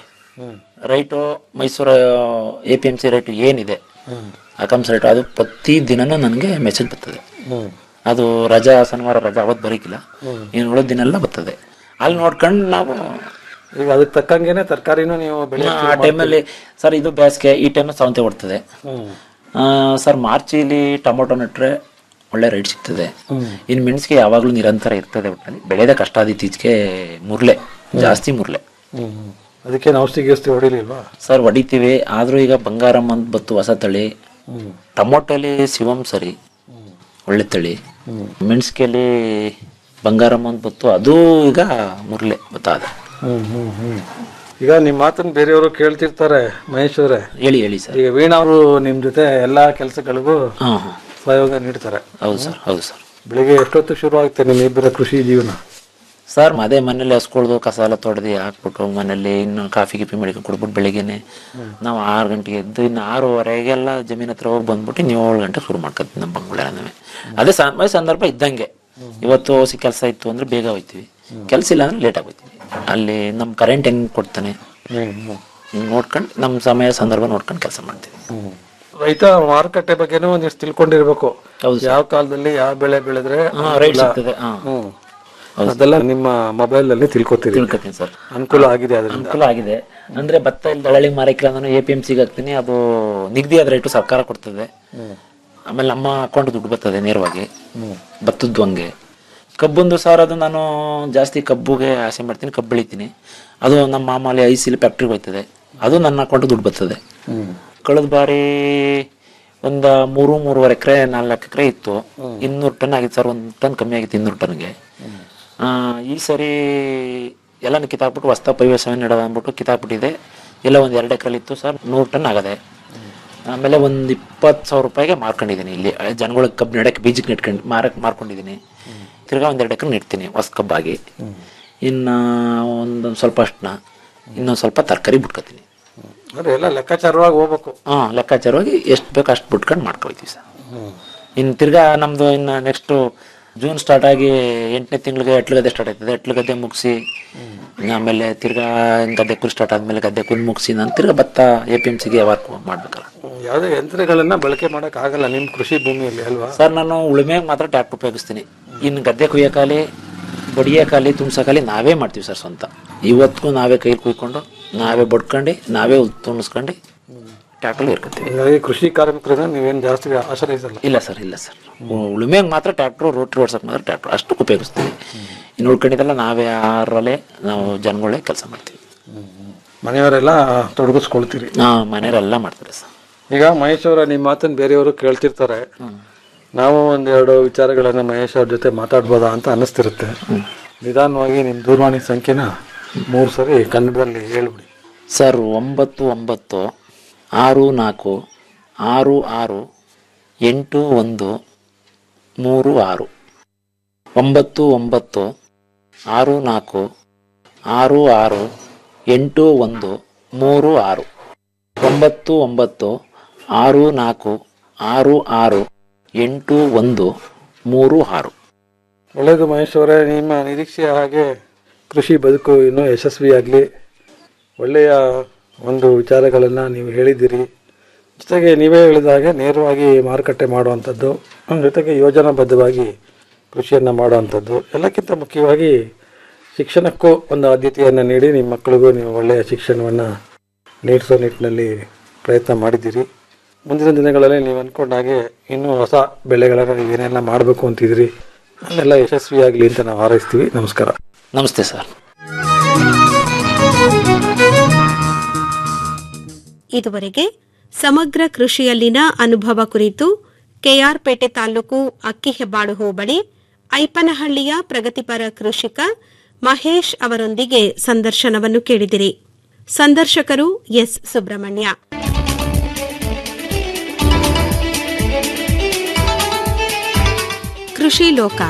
right Mysuru A P M C rate ಏನಿದೆ ಅಕಮ್ಸ್ ರೇಟ್ ಅದು ಪ್ರತಿ ದಿನನೂ ನನಗೆ ಮೆಸೇಜ್ ಬರ್ತದೆ ಅದು ರಜಾ ಶನಿವಾರ ರಜಾ ಅವತ್ತು ಬರೀಕಿಲ್ಲ ಇನ್ನು ಉಳಿದ ದಿನ ಎಲ್ಲ ಬರ್ತದೆ ಅಲ್ಲಿ ನೋಡ್ಕೊಂಡು ನಾವು ಈಗ ಅದಕ್ಕೆ ತಕ್ಕಂಗೆನೆ ತರಕಾರಿನೂ ನೀವು ಬೆಳೆ ಆ ಟೈಮಲ್ಲಿ ಸರ್ ಇದು ಬೇಸಿಗೆ ಈ ಟೈಮ್ ಸೌಂತೆ ಹೊಡ್ತದೆ ಆ, ಸರ್ ಮಾರ್ಚಿಲಿ ಟೊಮೊಟೊ ನೆಟ್ರೆ ಒಳ್ಳೆ ರೇಟ್ ಸಿಗ್ತದೆ ಇನ್ನು ಮೆಣಸಿಗೆ ಯಾವಾಗಲೂ ನಿರಂತರ ಇರ್ತದೆ ಒಟ್ಟಿನಲ್ಲಿ ಬೆಳೆದ ಕಷ್ಟ ಆದ ಇತ್ತೀಚೆಗೆ ಮುರ್ಲೆ ಜಾಸ್ತಿ ಮುರ್ಲೆ ಅದಕ್ಕೆ ಔಷಧಿ ಗಿಷ್ಟಿ ಹೊಡಿಲಿಲ್ವಾ ಸರ್ ಹೊಡಿತೀವಿ ಆದ್ರೂ ಈಗ ಬಂಗಾರಮ್ಮ ಅಂತ ಬತ್ತು ಹೊಸ ತಳಿ ಟೊಮೊಟೊಲಿ ಶಿವಂ ಸರಿ ಒಳ್ಳೆ ತಳಿ ಮೆಣಸಿಗೆಯಲ್ಲಿ ಬಂಗಾರಮ್ಮ ಅಂತ ಬತ್ತು ಅದು ಈಗ ಮುರ್ಲೆ ಬತ್ತಾದ ಹ್ಮ್ ಹ್ಮ್ ಹ್ಮ್ ಈಗ ನಿಮ್ಮ ಮಾತನ್ನ ಬೇರೆಯವರು ಕೇಳ್ತಿರ್ತಾರೆ ಮಹೇಶ್ ಅವರೇ ಹೇಳಿ ಹೇಳಿ ಸರ್ ಈಗ ವೀಣಾ ಅವರು ನಿಮ್ ಜೊತೆ ಎಲ್ಲಾ ಕೆಲಸಗಳಿಗೂ ಹಾಂ ಹಾಂ ಸಹಯೋಗ ನೀಡ್ತಾರೆ ಹೌದು ಸರ್ ಹೌದು ಸರ್ ಬೆಳಿಗ್ಗೆ ಎಷ್ಟೊತ್ತು ಶುರು ಆಗುತ್ತೆ ನಿಮ್ಮ ಇಬ್ಬರ ಕೃಷಿ ಜೀವನ ಸರ್ ಅದೇ ಮನೇಲಿ ಹಸ್ಕೊಳ್ದು ಕಸ ಎಲ್ಲ ತೊಡೆದು ಹಾಕ್ಬಿಟ್ಟು ಮನೇಲಿ ಇನ್ನು ಕಾಫಿ ಗಿಫಿ ಮಾಡಿಕೊಂಡು ಕೊಡ್ಬಿಟ್ಟು ಬೆಳಿಗ್ಗೆನೆ ನಾವು ಆರು ಗಂಟೆಗೆ ಎದ್ದು ಇನ್ನು ಆರೂವರೆಗೆಲ್ಲ ಜಮೀನ್ ಹತ್ರ ಹೋಗಿ ಬಂದ್ಬಿಟ್ಟು ನೀವು ಏಳು ಗಂಟೆ ಶುರು ಮಾಡ್ಕೊತೀವಿ ನಮ್ಮ ಬಂಗುಳನವೇ ಅದೇ ಸಮಯ ಸಂದರ್ಭ ಇದ್ದಂಗೆ ಇವತ್ತು ಸಿ ಕೆಲಸ ಇತ್ತು ಅಂದ್ರೆ ಬೇಗ ಹೋಯ್ತೀವಿ ಕೆಲಸ ಇಲ್ಲ ಅಂದ್ರೆ ಲೇಟ್ ಆಗೋಯ್ತೀವಿ ಅಲ್ಲಿ ನಮ್ಮ ಕರೆಂಟ್ ಹೆಂಗ್ ಕೊಡ್ತಾನೆ ಹಿಂಗ್ ನೋಡ್ಕೊಂಡು ನಮ್ಮ ಸಮಯ ಸಂದರ್ಭ ನೋಡ್ಕೊಂಡು ಕೆಲಸ ಮಾಡ್ತೀವಿ ರೈತ ಮಾರುಕಟ್ಟೆ ಬಗ್ಗೆನೂ ನೀವು ತಿಳ್ಕೊಂಡಿರ್ಬೇಕು ಯಾವ ಕಾಲದಲ್ಲಿ ಯಾವ ಬೆಳೆ ಬೆಳೆದ್ರೆ ಹಾ, rate ಅನುಕೂಲ. ಸಿಗ್ತದೆ, ಹಾ. ಹ್ಮ್. ಅದೆಲ್ಲ ನಿಮ್ಮ ಮೊಬೈಲ್ ಅಲ್ಲಿ ತಿಳ್ಕೊತೀರಿ ತಿಳ್ಕೊತೀನಿ ಸರ್ ಅನುಕೂಲ ಆಗಿದೆ ಅದರಿಂದ ಅನುಕೂಲ ಆಗಿದೆ ಅಂದ್ರೆ ಭತ್ತ ಇಲ್ಲಿ ದಳಾಳಿ ಮಾರಕ್ಕಿಲ್ಲ ನಾನು ಎ ಪಿ ಎಂ ಸಿಗೆ ಹಾಕ್ತೀನಿ ಅದು ನಿಗದಿಯಾದ ರೇಟು ಸರ್ಕಾರ ಕೊಡ್ತದೆ ಆಮೇಲೆ ನಮ್ಮ ಅಕೌಂಟ್ ದುಡ್ಡು ಬರ್ತದೆ ನೇರವಾಗಿ ಭತ್ತದ್ದು ಹಂಗೆ ಕಬ್ಬೊಂದು ಸಾವಿರ ಅದು ನಾನು ಜಾಸ್ತಿ ಕಬ್ಬುಗೆ ಆಸೆ ಮಾಡ್ತೀನಿ ಕಬ್ಬು ಬೆಳಿತೀನಿ ಅದು ನಮ್ಮ ಮಾಮೂಲಿ ಐಸಿಲಿ ಫ್ಯಾಕ್ಟ್ರಿಗೆ ಹೋಯ್ತದೆ ಅದು ನನ್ನ ಅಕೌಂಟ್ ದುಡ್ಡು ಬರ್ತದೆ ಕಳೆದ ಬಾರಿ ಒಂದ ಮೂರು ಮೂರುವರೆ ಎಕರೆ ನಾಲ್ಕು ಎಕರೆ ಇತ್ತು ಇನ್ನೂರು ಟನ್ ಆಗಿತ್ತು ಸರ್ ಒಂದು ಟನ್ ಕಮ್ಮಿ ಆಗಿತ್ತು ಇನ್ನೂರು ಟನ್ಗೆ ಆ, ಈ ಸರಿ ಎಲ್ಲಾನು ಕಿತ್ತಾಕ್ಬಿಟ್ಟು ಹೊಸ್ತಾ ಪೈವೆ ಸೆವೆನ್ ಇಡೋದು ಅಂದ್ಬಿಟ್ಟು ಕಿತ್ತಾಕ್ಬಿಟ್ಟಿದೆ ಎಲ್ಲ ಒಂದು ಎರಡು ಎಕರೆ ಇತ್ತು ಸರ್ ನೂರು ಟನ್ ಆಗದೆ ಆಮೇಲೆ ಒಂದು ಇಪ್ಪತ್ತು ಸಾವಿರ ರೂಪಾಯಿಗೆ ಮಾರ್ಕೊಂಡಿದ್ದೀನಿ ಇಲ್ಲಿ ಜನಗಳಿಗೆ ಕಬ್ಬು ನೆಡಕ್ಕೆ ಬೀಜಕ್ಕೆ ನೆಟ್ಕೊಂಡು ಮಾರಕ್ಕೆ ಮಾರ್ಕೊಂಡಿದ್ದೀನಿ ತಿರ್ಗಾ ಒಂದೆರಡು ಎಕರೆ ನೆಡ್ತೀನಿ ಹೊಸ ಕಬ್ಬಾಗಿ ಇನ್ನು ಒಂದೊಂದು ಸ್ವಲ್ಪ ಅಷ್ಟನ್ನ ಇನ್ನೊಂದು ಸ್ವಲ್ಪ ತರಕಾರಿ ಬಿಟ್ಕೊತೀನಿ ಅಂದ್ರೆ ಎಲ್ಲ ಲೆಕ್ಕಾಚಾರವಾಗಿ ಹೋಗ್ಬೇಕು ಹಾಂ ಲೆಕ್ಕಾಚಾರವಾಗಿ ಎಷ್ಟು ಬೇಕು ಅಷ್ಟು ಬಿಟ್ಕೊಂಡು ಮಾಡ್ಕೊಳ್ತೀವಿ ಸರ್ ಇನ್ನು ತಿರ್ಗಾ ನಮ್ಮದು ಇನ್ನು ನೆಕ್ಸ್ಟು ಜೂನ್ ಸ್ಟಾರ್ಟ್ ಆಗಿ ಎಂಟನೇ ತಿಂಗಳಿಗೆ ಎಟ್ಲು ಗದ್ದೆ ಸ್ಟಾರ್ಟ್ ಆಯ್ತದೆ ಎಟ್ಲು ಗದ್ದೆ ಮುಗಿಸಿ ಆಮೇಲೆ ತಿರ್ಗಾ ಗದ್ದೆ ಕುರಿ ಸ್ಟಾರ್ಟ್ ಆದಮೇಲೆ ಗದ್ದೆ ಕುರಿ ಮುಗಿಸಿ ನಾನು ತಿರ್ಗಾ ಭತ್ತ ಎ ಪಿ ಎಮ್ ಸಿಗೆ ಯಾವಾಗ ಮಾಡ್ಬೇಕಲ್ಲ ಯಾವುದೇ ಯಂತ್ರಗಳನ್ನ ಬಳಕೆ ಮಾಡಕ್ ಆಗಲ್ಲ ನಿಮ್ ಕೃಷಿ ಭೂಮಿಯಲ್ಲಿ ಅಲ್ವಾ ಸರ್ ನಾನು ಉಳುಮೆಗೆ ಮಾತ್ರ ಟ್ಯಾಕ್ಟರ್ ಉಪಯೋಗಿಸ್ತೀನಿ ಇನ್ನು ಗದ್ದೆ ಕುಯ್ಯೋಕಾಲಿ ಬಡಿಯೋಕಾಲಿ ತುಂಬ್ಸೋಕಾಲಿ ನಾವೇ ಮಾಡ್ತೀವಿ ಸರ್ ಸ್ವಂತ ಇವತ್ತಿಗೂ ನಾವೇ ಕೈಲಿ ಕುಯ್ಕೊಂಡು ನಾವೇ ಬಡ್ಕೊಂಡು ನಾವೇ ತುಂಬಿಸ್ಕೊಂಡು ಟ್ಯಾಕ್ಟರ್ ಇರ್ಕೊತೀವಿ ಹೀಗಾಗಿ ಕೃಷಿ ಕಾರ್ಮಿಕರನ್ನ ನೀವೇನ್ ಜಾಸ್ತಿ ಆಶ್ರಯಿಸಲ್ಲ ಇಲ್ಲ ಸರ್ ಇಲ್ಲ ಸರ್ ಉಳುಮೆಗೆ ಮಾತ್ರ ಟ್ಯಾಕ್ಟ್ರು ರೋಟ್ರಿ ಓಡ್ಸಕ್ಕೆ ಮಾತ್ರ ಟ್ಯಾಕ್ಟ್ರು ಅಷ್ಟು ಉಪಯೋಗಿಸ್ತೀವಿ ಇನ್ನು ಉಳ್ಕೊಂಡಿದ್ದೆಲ್ಲ ನಾವೇ ಆರಲ್ಲೇ ನಾವು ಜನಗಳೇ ಕೆಲಸ ಮಾಡ್ತೀವಿ ಮನೆಯವರೆಲ್ಲ ತೊಡಗಿಸ್ಕೊಳ್ತೀರಿ ಹಾಂ ಮನೆಯವರೆಲ್ಲ ಮಾಡ್ತಾರೆ ಸರ್ ಈಗ ಮಹೇಶ್ ಅವರ ನಿಮ್ಮ ಮಾತನ್ನ ಬೇರೆಯವರು ಕೇಳ್ತಿರ್ತಾರೆ ನಾವು ಒಂದೆರಡು ವಿಚಾರಗಳನ್ನ ಮಹೇಶ್ ಅವ್ರ ಜೊತೆ ಮಾತಾಡ್ಬೋದಾ ಅಂತ ಅನ್ನಿಸ್ತಿರುತ್ತೆ ನಿಧಾನವಾಗಿ ನಿಮ್ಮ ದೂರವಾಣಿ ಸಂಖ್ಯೆನ ಮೂರು ಸರಿ ಕನ್ನಡದಲ್ಲಿ ಹೇಳ್ಬಿಡಿ ಸರ್ ಒಂಬತ್ತು ಒಂಬತ್ತು ಆರು ನಾಲ್ಕು ಆರು ಆರು ಎಂಟು ಒಂದು ಮೂರು ಆರು ಒಂಬತ್ತು ಒಂಬತ್ತು ಆರು ನಾಲ್ಕು ಆರು ಆರು ಎಂಟು ಒಂದು ಮೂರು ಆರು ಒಂಬತ್ತು ಒಂಬತ್ತು ಆರು ನಾಲ್ಕು ಆರು ಆರು ಎಂಟು ಒಂದು ಮೂರು ಆರು ಒಳ್ಳೆಯದು ಮಹೇಶ್ ಅವರೇ ನಿಮ್ಮ ನಿರೀಕ್ಷೆಯ ಹಾಗೆ ಕೃಷಿ ಬದುಕು ಇನ್ನೂ ಯಶಸ್ವಿಯಾಗಲಿ ಒಳ್ಳೆಯ ಒಂದು ವಿಚಾರಗಳನ್ನು ನೀವು ಹೇಳಿದ್ದೀರಿ ಜೊತೆಗೆ ನೀವೇ ಹೇಳಿದ ಹಾಗೆ ನೇರವಾಗಿ ಮಾರುಕಟ್ಟೆ ಮಾಡುವಂಥದ್ದು ಜೊತೆಗೆ ಯೋಜನಾಬದ್ಧವಾಗಿ ಕೃಷಿಯನ್ನು ಮಾಡುವಂಥದ್ದು ಎಲ್ಲಕ್ಕಿಂತ ಮುಖ್ಯವಾಗಿ ಶಿಕ್ಷಣಕ್ಕೂ ಒಂದು ಆದ್ಯತೆಯನ್ನು ನೀಡಿ ನಿಮ್ಮ ಮಕ್ಕಳಿಗೂ ನೀವು ಒಳ್ಳೆಯ ಶಿಕ್ಷಣವನ್ನು ನೀಡಿಸೋ ನಿಟ್ಟಿನಲ್ಲಿ ಪ್ರಯತ್ನ ಮಾಡಿದ್ದೀರಿ ಮುಂದಿನ ದಿನಗಳಲ್ಲಿ ನೀವು ಅಂದ್ಕೊಂಡ ಹಾಗೆ ಇನ್ನೂ ಹೊಸ ಬೆಳೆಗಳನ್ನು ನೀವೇನೆಲ್ಲ ಮಾಡಬೇಕು ಅಂತಿದ್ದೀರಿ ಅದೆಲ್ಲ ಯಶಸ್ವಿಯಾಗಲಿ ಅಂತ ನಾವು ಹಾರೈಸ್ತೀವಿ ನಮಸ್ಕಾರ ನಮಸ್ತೆ ಸರ್ ಇದುವರೆಗೆ ಸಮಗ್ರ ಕೃಷಿಯಲ್ಲಿನ ಅನುಭವ ಕುರಿತು ಕೆಆರ್ಪೇಟೆ ತಾಲೂಕು ಅಕ್ಕಿಹೆಬ್ಬಾಳು ಹೋಬಳಿ ಐಪನಹಳ್ಳಿಯ ಪ್ರಗತಿಪರ ಕೃಷಿಕ ಮಹೇಶ್ ಅವರೊಂದಿಗೆ ಸಂದರ್ಶನವನ್ನು ಕೇಳಿದಿರಿ ಸಂದರ್ಶಕರು ಎಸ್ ಸುಬ್ರಹ್ಮಣ್ಯ ಕೃಷಿ ಲೋಕ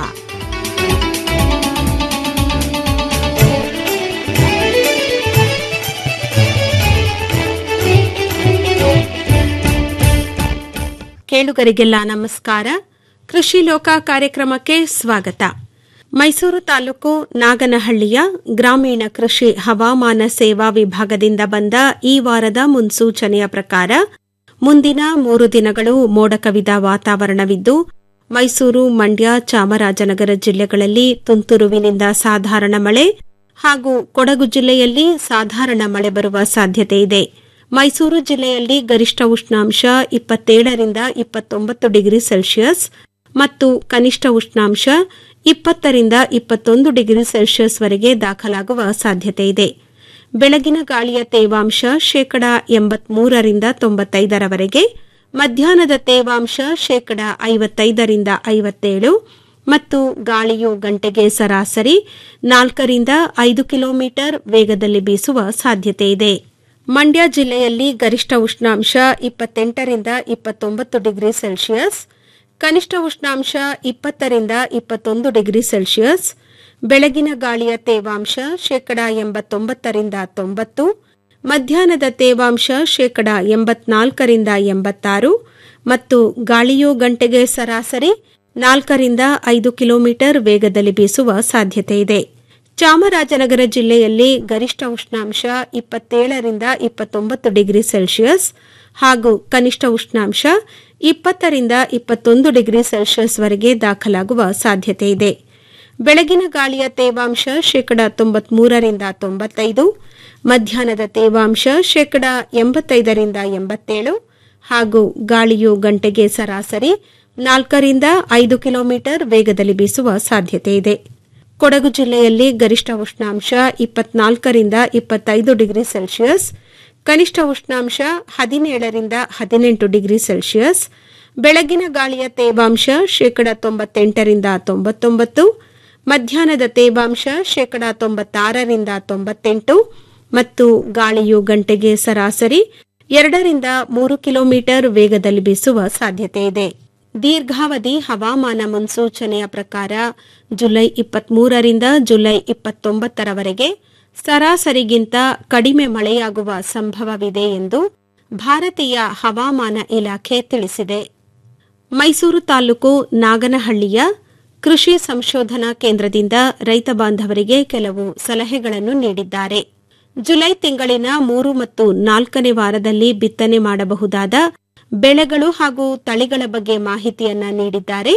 ಕೇಳುಗರಿಗೆಲ್ಲ ನಮಸ್ಕಾರ ಕೃಷಿ ಲೋಕ ಕಾರ್ಯಕ್ರಮಕ್ಕೆ ಸ್ವಾಗತ ಮೈಸೂರು ತಾಲೂಕು ನಾಗನಹಳ್ಳಿಯ ಗ್ರಾಮೀಣ ಕೃಷಿ ಹವಾಮಾನ ಸೇವಾ ವಿಭಾಗದಿಂದ ಬಂದ ಈ ವಾರದ ಮುನ್ಸೂಚನೆಯ ಪ್ರಕಾರ ಮುಂದಿನ ಮೂರು ದಿನಗಳು ಮೋಡ ಕವಿದ ವಾತಾವರಣವಿದ್ದು ಮೈಸೂರು ಮಂಡ್ಯ ಚಾಮರಾಜನಗರ ಜಿಲ್ಲೆಗಳಲ್ಲಿ ತುಂತುರುವಿನಿಂದ ಸಾಧಾರಣ ಮಳೆ ಹಾಗೂ ಕೊಡಗು ಜಿಲ್ಲೆಯಲ್ಲಿ ಸಾಧಾರಣ ಮಳೆ ಬರುವ ಸಾಧ್ಯತೆ ಇದೆ ಮೈಸೂರು ಜಿಲ್ಲೆಯಲ್ಲಿ ಗರಿಷ್ಠ ಉಷ್ಣಾಂಶ ಇಪ್ಪತ್ತೇಳರಿಂದ ಇಪ್ಪತ್ತೊಂಬತ್ತು ಡಿಗ್ರಿ ಸೆಲ್ಸಿಯಸ್ ಮತ್ತು ಕನಿಷ್ಠ ಉಷ್ಣಾಂಶ ಇಪ್ಪತ್ತರಿಂದ ಇಪ್ಪತ್ತೊಂದು ಡಿಗ್ರಿ ಸೆಲ್ಸಿಯಸ್ ವರೆಗೆ ದಾಖಲಾಗುವ ಸಾಧ್ಯತೆ ಇದೆ ಬೆಳಗಿನ ಗಾಳಿಯ ತೇವಾಂಶ ಶೇಕಡ ಎಂಬತ್ಮೂರರಿಂದ ತೊಂಬತ್ತೈದರವರೆಗೆ ಮಧ್ಯಾಹ್ನದ ತೇವಾಂಶ ಶೇಕಡ ಐವತ್ತೈದರಿಂದ ಐವತ್ತೇಳು ಮತ್ತು ಗಾಳಿಯು ಗಂಟೆಗೆ ಸರಾಸರಿ ನಾಲ್ಕರಿಂದ ಐದು ಕಿಲೋಮೀಟರ್ ವೇಗದಲ್ಲಿ ಬೀಸುವ ಸಾಧ್ಯತೆ ಇದೆ ಮಂಡ್ಯ ಜಿಲ್ಲೆಯಲ್ಲಿ ಗರಿಷ್ಠ ಉಷ್ಣಾಂಶ ಇಪ್ಪತ್ತೆಂಟರಿಂದ ಇಪ್ಪತ್ತೊಂಬತ್ತು ಡಿಗ್ರಿ ಸೆಲ್ಸಿಯಸ್ ಕನಿಷ್ಠ ಉಷ್ಣಾಂಶ ಇಪ್ಪತ್ತರಿಂದ ಇಪ್ಪತ್ತೊಂದು ಡಿಗ್ರಿ ಸೆಲ್ಸಿಯಸ್ ಬೆಳಗಿನ ಗಾಳಿಯ ತೇವಾಂಶ ಶೇಕಡ ಎಂಬತ್ತೊಂಬತ್ತರಿಂದ ತೊಂಬತ್ತು ಮಧ್ಯಾಹ್ನದ ತೇವಾಂಶ ಶೇಕಡ ಎಂಬತ್ನಾಲ್ಕರಿಂದ ಎಂಬತ್ತಾರು ಮತ್ತು ಗಾಳಿಯು ಗಂಟೆಗೆ ಸರಾಸರಿ ನಾಲ್ಕರಿಂದ ಐದು ಕಿಲೋಮೀಟರ್ ವೇಗದಲ್ಲಿ ಬೀಸುವ ಸಾಧ್ಯತೆ ಇದೆ ಚಾಮರಾಜನಗರ ಜಿಲ್ಲೆಯಲ್ಲಿ ಗರಿಷ್ಠ ಉಷ್ಣಾಂಶ ಇಪ್ಪತ್ತೇಳರಿಂದ ಇಪ್ಪತ್ತೊಂಬತ್ತು ಡಿಗ್ರಿ ಸೆಲ್ಸಿಯಸ್ ಹಾಗೂ ಕನಿಷ್ಠ ಉಷ್ಣಾಂಶ ಇಪ್ಪತ್ತರಿಂದ ಇಪ್ಪತ್ತೊಂದು ಡಿಗ್ರಿ ಸೆಲ್ಸಿಯಸ್ ವರೆಗೆ ದಾಖಲಾಗುವ ಸಾಧ್ಯತೆ ಇದೆ ಬೆಳಗಿನ ಗಾಳಿಯ ತೇವಾಂಶ ಶೇಕಡ ತೊಂಬತ್ಮೂರರಿಂದ ತೊಂಬತ್ತೈದು ಮಧ್ಯಾಹ್ನದ ತೇವಾಂಶ ಶೇಕಡ ಎಂಬತ್ತೈದರಿಂದ ಎಂಬತ್ತೇಳು ಹಾಗೂ ಗಾಳಿಯು ಗಂಟೆಗೆ ಸರಾಸರಿ ನಾಲ್ಕರಿಂದ ಐದು ಕಿಲೋಮೀಟರ್ ವೇಗದಲ್ಲಿ ಬೀಸುವ ಸಾಧ್ಯತೆ ಇದೆ ಕೊಡಗು ಜಿಲ್ಲೆಯಲ್ಲಿ ಗರಿಷ್ಠ ಉಷ್ಣಾಂಶ ಇಪ್ಪತ್ನಾಲ್ಕರಿಂದ ಇಪ್ಪತ್ತೈದು ಡಿಗ್ರಿ ಸೆಲ್ಸಿಯಸ್ ಕನಿಷ್ಠ ಉಷ್ಣಾಂಶ ಹದಿನೇಳರಿಂದ ಹದಿನೆಂಟು ಡಿಗ್ರಿ ಸೆಲ್ಸಿಯಸ್ ಬೆಳಗಿನ ಗಾಳಿಯ ತೇವಾಂಶ ಶೇಕಡ ತೊಂಬತ್ತೆಂಟರಿಂದ ತೊಂಬತ್ತೊಂಬತ್ತು ಮಧ್ಯಾಹ್ನದ ತೇವಾಂಶ ಶೇಕಡ ತೊಂಬತ್ತಾರರಿಂದ ತೊಂಬತ್ತೆಂಟು ಮತ್ತು ಗಾಳಿಯು ಗಂಟೆಗೆ ಸರಾಸರಿ ಎರಡರಿಂದ ಮೂರು ಕಿಲೋಮೀಟರ್ ವೇಗದಲ್ಲಿ ಬೀಸುವ ಸಾಧ್ಯತೆ ಇದೆ ದೀರ್ಘಾವಧಿ ಹವಾಮಾನ ಮುನ್ಸೂಚನೆಯ ಪ್ರಕಾರ ಜುಲೈ ಇಪ್ಪತ್ಮೂರರಿಂದ ಜುಲೈ ಇಪ್ಪತ್ತೊಂಬತ್ತರವರೆಗೆ ಸರಾಸರಿಗಿಂತ ಕಡಿಮೆ ಮಳೆಯಾಗುವ ಸಂಭವವಿದೆ ಎಂದು ಭಾರತೀಯ ಹವಾಮಾನ ಇಲಾಖೆ ತಿಳಿಸಿದೆ ಮೈಸೂರು ತಾಲೂಕು ನಾಗನಹಳ್ಳಿಯ ಕೃಷಿ ಸಂಶೋಧನಾ ಕೇಂದ್ರದಿಂದ ರೈತ ಬಾಂಧವರಿಗೆ ಕೆಲವು ಸಲಹೆಗಳನ್ನು ನೀಡಿದ್ದಾರೆ ಜುಲೈ ತಿಂಗಳಿನ ಮೂರು ಮತ್ತು ನಾಲ್ಕನೇ ವಾರದಲ್ಲಿ ಬಿತ್ತನೆ ಮಾಡಬಹುದಾದ ಬೆಳೆಗಳು ಹಾಗೂ ತಳಿಗಳ ಬಗ್ಗೆ ಮಾಹಿತಿಯನ್ನ ನೀಡಿದ್ದಾರೆ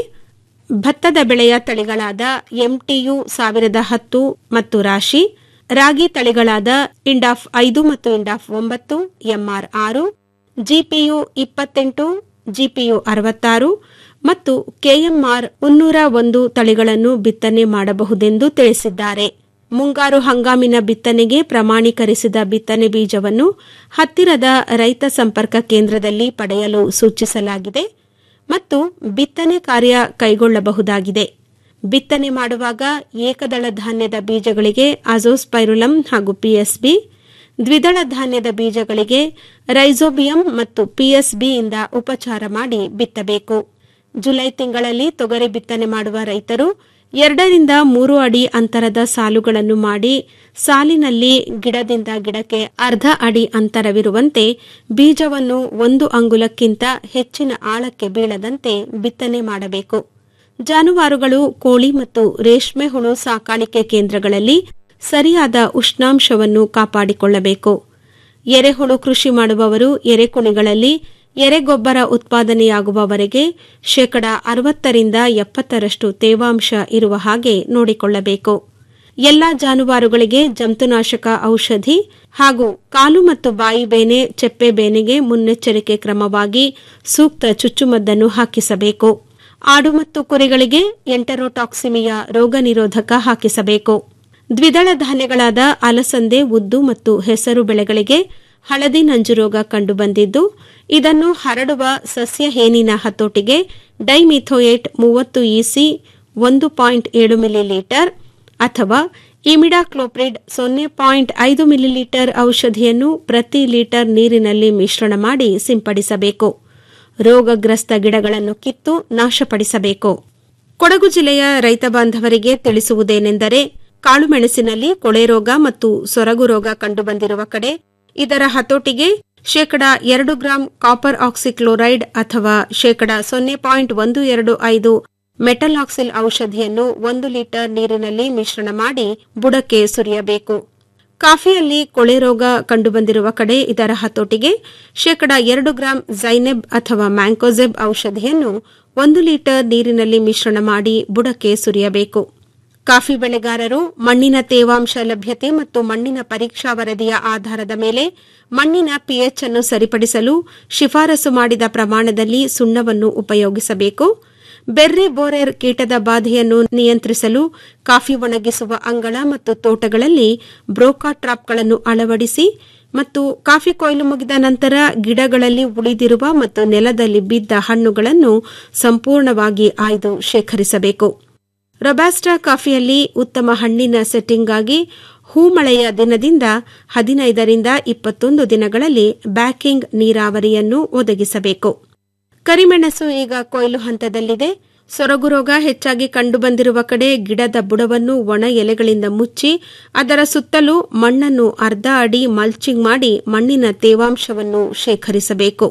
ಭತ್ತದ ಬೆಳೆಯ ತಳಿಗಳಾದ ಎಂಟಿಯು ಸಾವಿರದ ಹತ್ತು ಮತ್ತು ರಾಶಿ ರಾಗಿ ತಳಿಗಳಾದ ಇಂಡಾಫ್ ಐದು ಮತ್ತು ಇಂಡಾಫ್ ಒಂಬತ್ತು ಎಂಆರ್ ಆರು ಜಿಪಿಯು ಇಪ್ಪತ್ತೆಂಟು ಜಿಪಿಯು ಅರವತ್ತಾರು ಮತ್ತು ಕೆಎಂಆರ್ ಮುನ್ನೂರ ಒಂದು ತಳಿಗಳನ್ನು ಬಿತ್ತನೆ ಮಾಡಬಹುದೆಂದು ತಿಳಿಸಿದ್ದಾರೆ ಮುಂಗಾರು ಹಂಗಾಮಿನ ಬಿತ್ತನೆಗೆ ಪ್ರಮಾಣೀಕರಿಸಿದ ಬಿತ್ತನೆ ಬೀಜವನ್ನು ಹತ್ತಿರದ ರೈತ ಸಂಪರ್ಕ ಕೇಂದ್ರದಲ್ಲಿ ಪಡೆಯಲು ಸೂಚಿಸಲಾಗಿದೆ ಮತ್ತು ಬಿತ್ತನೆ ಕಾರ್ಯ ಕೈಗೊಳ್ಳಬಹುದಾಗಿದೆ ಬಿತ್ತನೆ ಮಾಡುವಾಗ ಏಕದಳ ಧಾನ್ಯದ ಬೀಜಗಳಿಗೆ ಅಜೋಸ್ಪೈರುಲಂ ಹಾಗೂ ಪಿಎಸ್ಬಿ ದ್ವಿದಳ ಧಾನ್ಯದ ಬೀಜಗಳಿಗೆ ರೈಸೋಬಿಯಂ ಮತ್ತು ಪಿಎಸ್ಬಿಯಿಂದ ಉಪಚಾರ ಮಾಡಿ ಬಿತ್ತಬೇಕು ಜುಲೈ ತಿಂಗಳಲ್ಲಿ ತೊಗರಿ ಬಿತ್ತನೆ ಮಾಡುವ ರೈತರು ಎರಡರಿಂದ ಮೂರು ಅಡಿ ಅಂತರದ ಸಾಲುಗಳನ್ನು ಮಾಡಿ ಸಾಲಿನಲ್ಲಿ ಗಿಡದಿಂದ ಗಿಡಕ್ಕೆ ಅರ್ಧ ಅಡಿ ಅಂತರವಿರುವಂತೆ ಬೀಜವನ್ನು ಒಂದು ಅಂಗುಲಕ್ಕಿಂತ ಹೆಚ್ಚಿನ ಆಳಕ್ಕೆ ಬೀಳದಂತೆ ಬಿತ್ತನೆ ಮಾಡಬೇಕು ಜಾನುವಾರುಗಳು ಕೋಳಿ ಮತ್ತು ರೇಷ್ಮೆ ಹುಳು ಸಾಕಾಣಿಕೆ ಕೇಂದ್ರಗಳಲ್ಲಿ ಸರಿಯಾದ ಉಷ್ಣಾಂಶವನ್ನು ಕಾಪಾಡಿಕೊಳ್ಳಬೇಕು ಎರೆಹುಳು ಕೃಷಿ ಮಾಡುವವರು ಎರೆಕುಣಿಗಳಲ್ಲಿ ಎರೆಗೊಬ್ಬರ ಉತ್ಪಾದನೆಯಾಗುವವರೆಗೆ ಶೇಕಡ ಅರವತ್ತರಿಂದ ಎಪ್ಪತ್ತರಷ್ಟು ತೇವಾಂಶ ಇರುವ ಹಾಗೆ ನೋಡಿಕೊಳ್ಳಬೇಕು ಎಲ್ಲಾ ಜಾನುವಾರುಗಳಿಗೆ ಜಂತುನಾಶಕ ಔಷಧಿ ಹಾಗೂ ಕಾಲು ಮತ್ತು ಬಾಯಿ ಬೇನೆ ಚೆಪ್ಪೆ ಬೇನೆಗೆ ಮುನ್ನೆಚ್ಚರಿಕೆ ಕ್ರಮವಾಗಿ ಸೂಕ್ತ ಚುಚ್ಚುಮದ್ದನ್ನು ಹಾಕಿಸಬೇಕು ಆಡು ಮತ್ತು ಕುರಿಗಳಿಗೆ ಎಂಟರೋಟಾಕ್ಸಿಮಿಯ ರೋಗ ನಿರೋಧಕ ಹಾಕಿಸಬೇಕು ದ್ವಿದಳ ಧಾನ್ಯಗಳಾದ ಅಲಸಂದೆ ಉದ್ದು ಮತ್ತು ಹೆಸರು ಬೆಳೆಗಳಿಗೆ ಹಳದಿ ನಂಜು ರೋಗ ಕಂಡುಬಂದಿದ್ದು ಇದನ್ನು ಹರಡುವ ಸಸ್ಯ ಹೇನಿನ ಹತೋಟಿಗೆ ಡೈಮಿಥೋಯೇಟ್ ಮೂವತ್ತು ಇಸಿ ಒಂದು ಪಾಯಿಂಟ್ ಏಳು ಮಿಲಿಲೀಟರ್ ಅಥವಾ ಇಮಿಡಾಕ್ಲೋಪ್ರಿಡ್ ಸೊನ್ನೆ ಪಾಯಿಂಟ್ ಐದು ಮಿಲಿಲೀಟರ್ ಔಷಧಿಯನ್ನು ಪ್ರತಿ ಲೀಟರ್ ನೀರಿನಲ್ಲಿ ಮಿಶ್ರಣ ಮಾಡಿ ಸಿಂಪಡಿಸಬೇಕು ರೋಗಗ್ರಸ್ತ ಗಿಡಗಳನ್ನು ಕಿತ್ತು ನಾಶಪಡಿಸಬೇಕು ಕೊಡಗು ಜಿಲ್ಲೆಯ ರೈತ ಬಾಂಧವರಿಗೆ ತಿಳಿಸುವುದೇನೆಂದರೆ ಕಾಳುಮೆಣಸಿನಲ್ಲಿ ಕೊಳೆ ರೋಗ ಮತ್ತು ಸೊರಗು ರೋಗ ಕಂಡುಬಂದಿರುವ ಕಡೆ ಇದರ ಹತೋಟಿಗೆ ಶೇಕಡ ಎರಡು ಗ್ರಾಂ ಕಾಪರ್ ಆಕ್ಸಿಕ್ಲೋರೈಡ್ ಅಥವಾ ಶೇಕಡ ಸೊನ್ನೆ ಪಾಯಿಂಟ್ ಒಂದು ಎರಡು ಐದು ಮೆಟಲ್ ಆಕ್ಸಿಲ್ ಔಷಧಿಯನ್ನು ಒಂದು ಲೀಟರ್ ನೀರಿನಲ್ಲಿ ಮಿಶ್ರಣ ಮಾಡಿ ಬುಡಕ್ಕೆ ಸುರಿಯಬೇಕು ಕಾಫಿಯಲ್ಲಿ ಕೊಳೆ ರೋಗ ಕಂಡುಬಂದಿರುವ ಕಡೆ ಇದರ ಹತೋಟಿಗೆ ಶೇಕಡ ಎರಡು ಗ್ರಾಂ ಝೈನೆಬ್ ಅಥವಾ ಮ್ಯಾಂಕೋಜೆಬ್ ಔಷಧಿಯನ್ನು ಒಂದು ಲೀಟರ್ ನೀರಿನಲ್ಲಿ ಮಿಶ್ರಣ ಮಾಡಿ ಬುಡಕ್ಕೆ ಸುರಿಯಬೇಕು ಕಾಫಿ ಬೆಳೆಗಾರರು ಮಣ್ಣಿನ ತೇವಾಂಶ ಲಭ್ಯತೆ ಮತ್ತು ಮಣ್ಣಿನ ಪರೀಕ್ಷಾ ವರದಿಯ ಆಧಾರದ ಮೇಲೆ ಮಣ್ಣಿನ ಪಿಎಚ್ ಅನ್ನು ಸರಿಪಡಿಸಲು ಶಿಫಾರಸು ಮಾಡಿದ ಪ್ರಮಾಣದಲ್ಲಿ ಸುಣ್ಣವನ್ನು ಉಪಯೋಗಿಸಬೇಕು ಬೆರ್ರಿ ಬೋರೆರ್ ಕೀಟದ ಬಾಧೆಯನ್ನು ನಿಯಂತ್ರಿಸಲು ಕಾಫಿ ಒಣಗಿಸುವ ಅಂಗಳ ಮತ್ತು ತೋಟಗಳಲ್ಲಿ ಬ್ರೋಕಾ ಟ್ರಾಪ್ಗಳನ್ನು ಅಳವಡಿಸಿ ಮತ್ತು ಕಾಫಿ ಕೊಯ್ಲು ಮುಗಿದ ನಂತರ ಗಿಡಗಳಲ್ಲಿ ಉಳಿದಿರುವ ಮತ್ತು ನೆಲದಲ್ಲಿ ಬಿದ್ದ ಹಣ್ಣುಗಳನ್ನು ಸಂಪೂರ್ಣವಾಗಿ ಆಯ್ದು ಶೇಖರಿಸಬೇಕು ರೊಬ್ಯಾಸ್ಟಾ ಕಾಫಿಯಲ್ಲಿ ಉತ್ತಮ ಹಣ್ಣಿನ ಸೆಟ್ಟಿಂಗ್ಗಾಗಿ ಹೂಮಳೆಯ ದಿನದಿಂದ ಹದಿನೈದರಿಂದ ಇಪ್ಪತ್ತೊಂದು ದಿನಗಳಲ್ಲಿ ಬ್ಯಾಕಿಂಗ್ ನೀರಾವರಿಯನ್ನು ಒದಗಿಸಬೇಕು ಕರಿಮೆಣಸು ಈಗ ಕೊಯ್ಲು ಹಂತದಲ್ಲಿದೆ ಸೊರಗು ರೋಗ ಹೆಚ್ಚಾಗಿ ಕಂಡುಬಂದಿರುವ ಕಡೆ ಗಿಡದ ಬುಡವನ್ನು ಒಣ ಎಲೆಗಳಿಂದ ಮುಚ್ಚಿ ಅದರ ಸುತ್ತಲೂ ಮಣ್ಣನ್ನು ಅರ್ಧ ಅಡಿ ಮಲ್ಚಿಂಗ್ ಮಾಡಿ ಮಣ್ಣಿನ ತೇವಾಂಶವನ್ನು ಶೇಖರಿಸಬೇಕು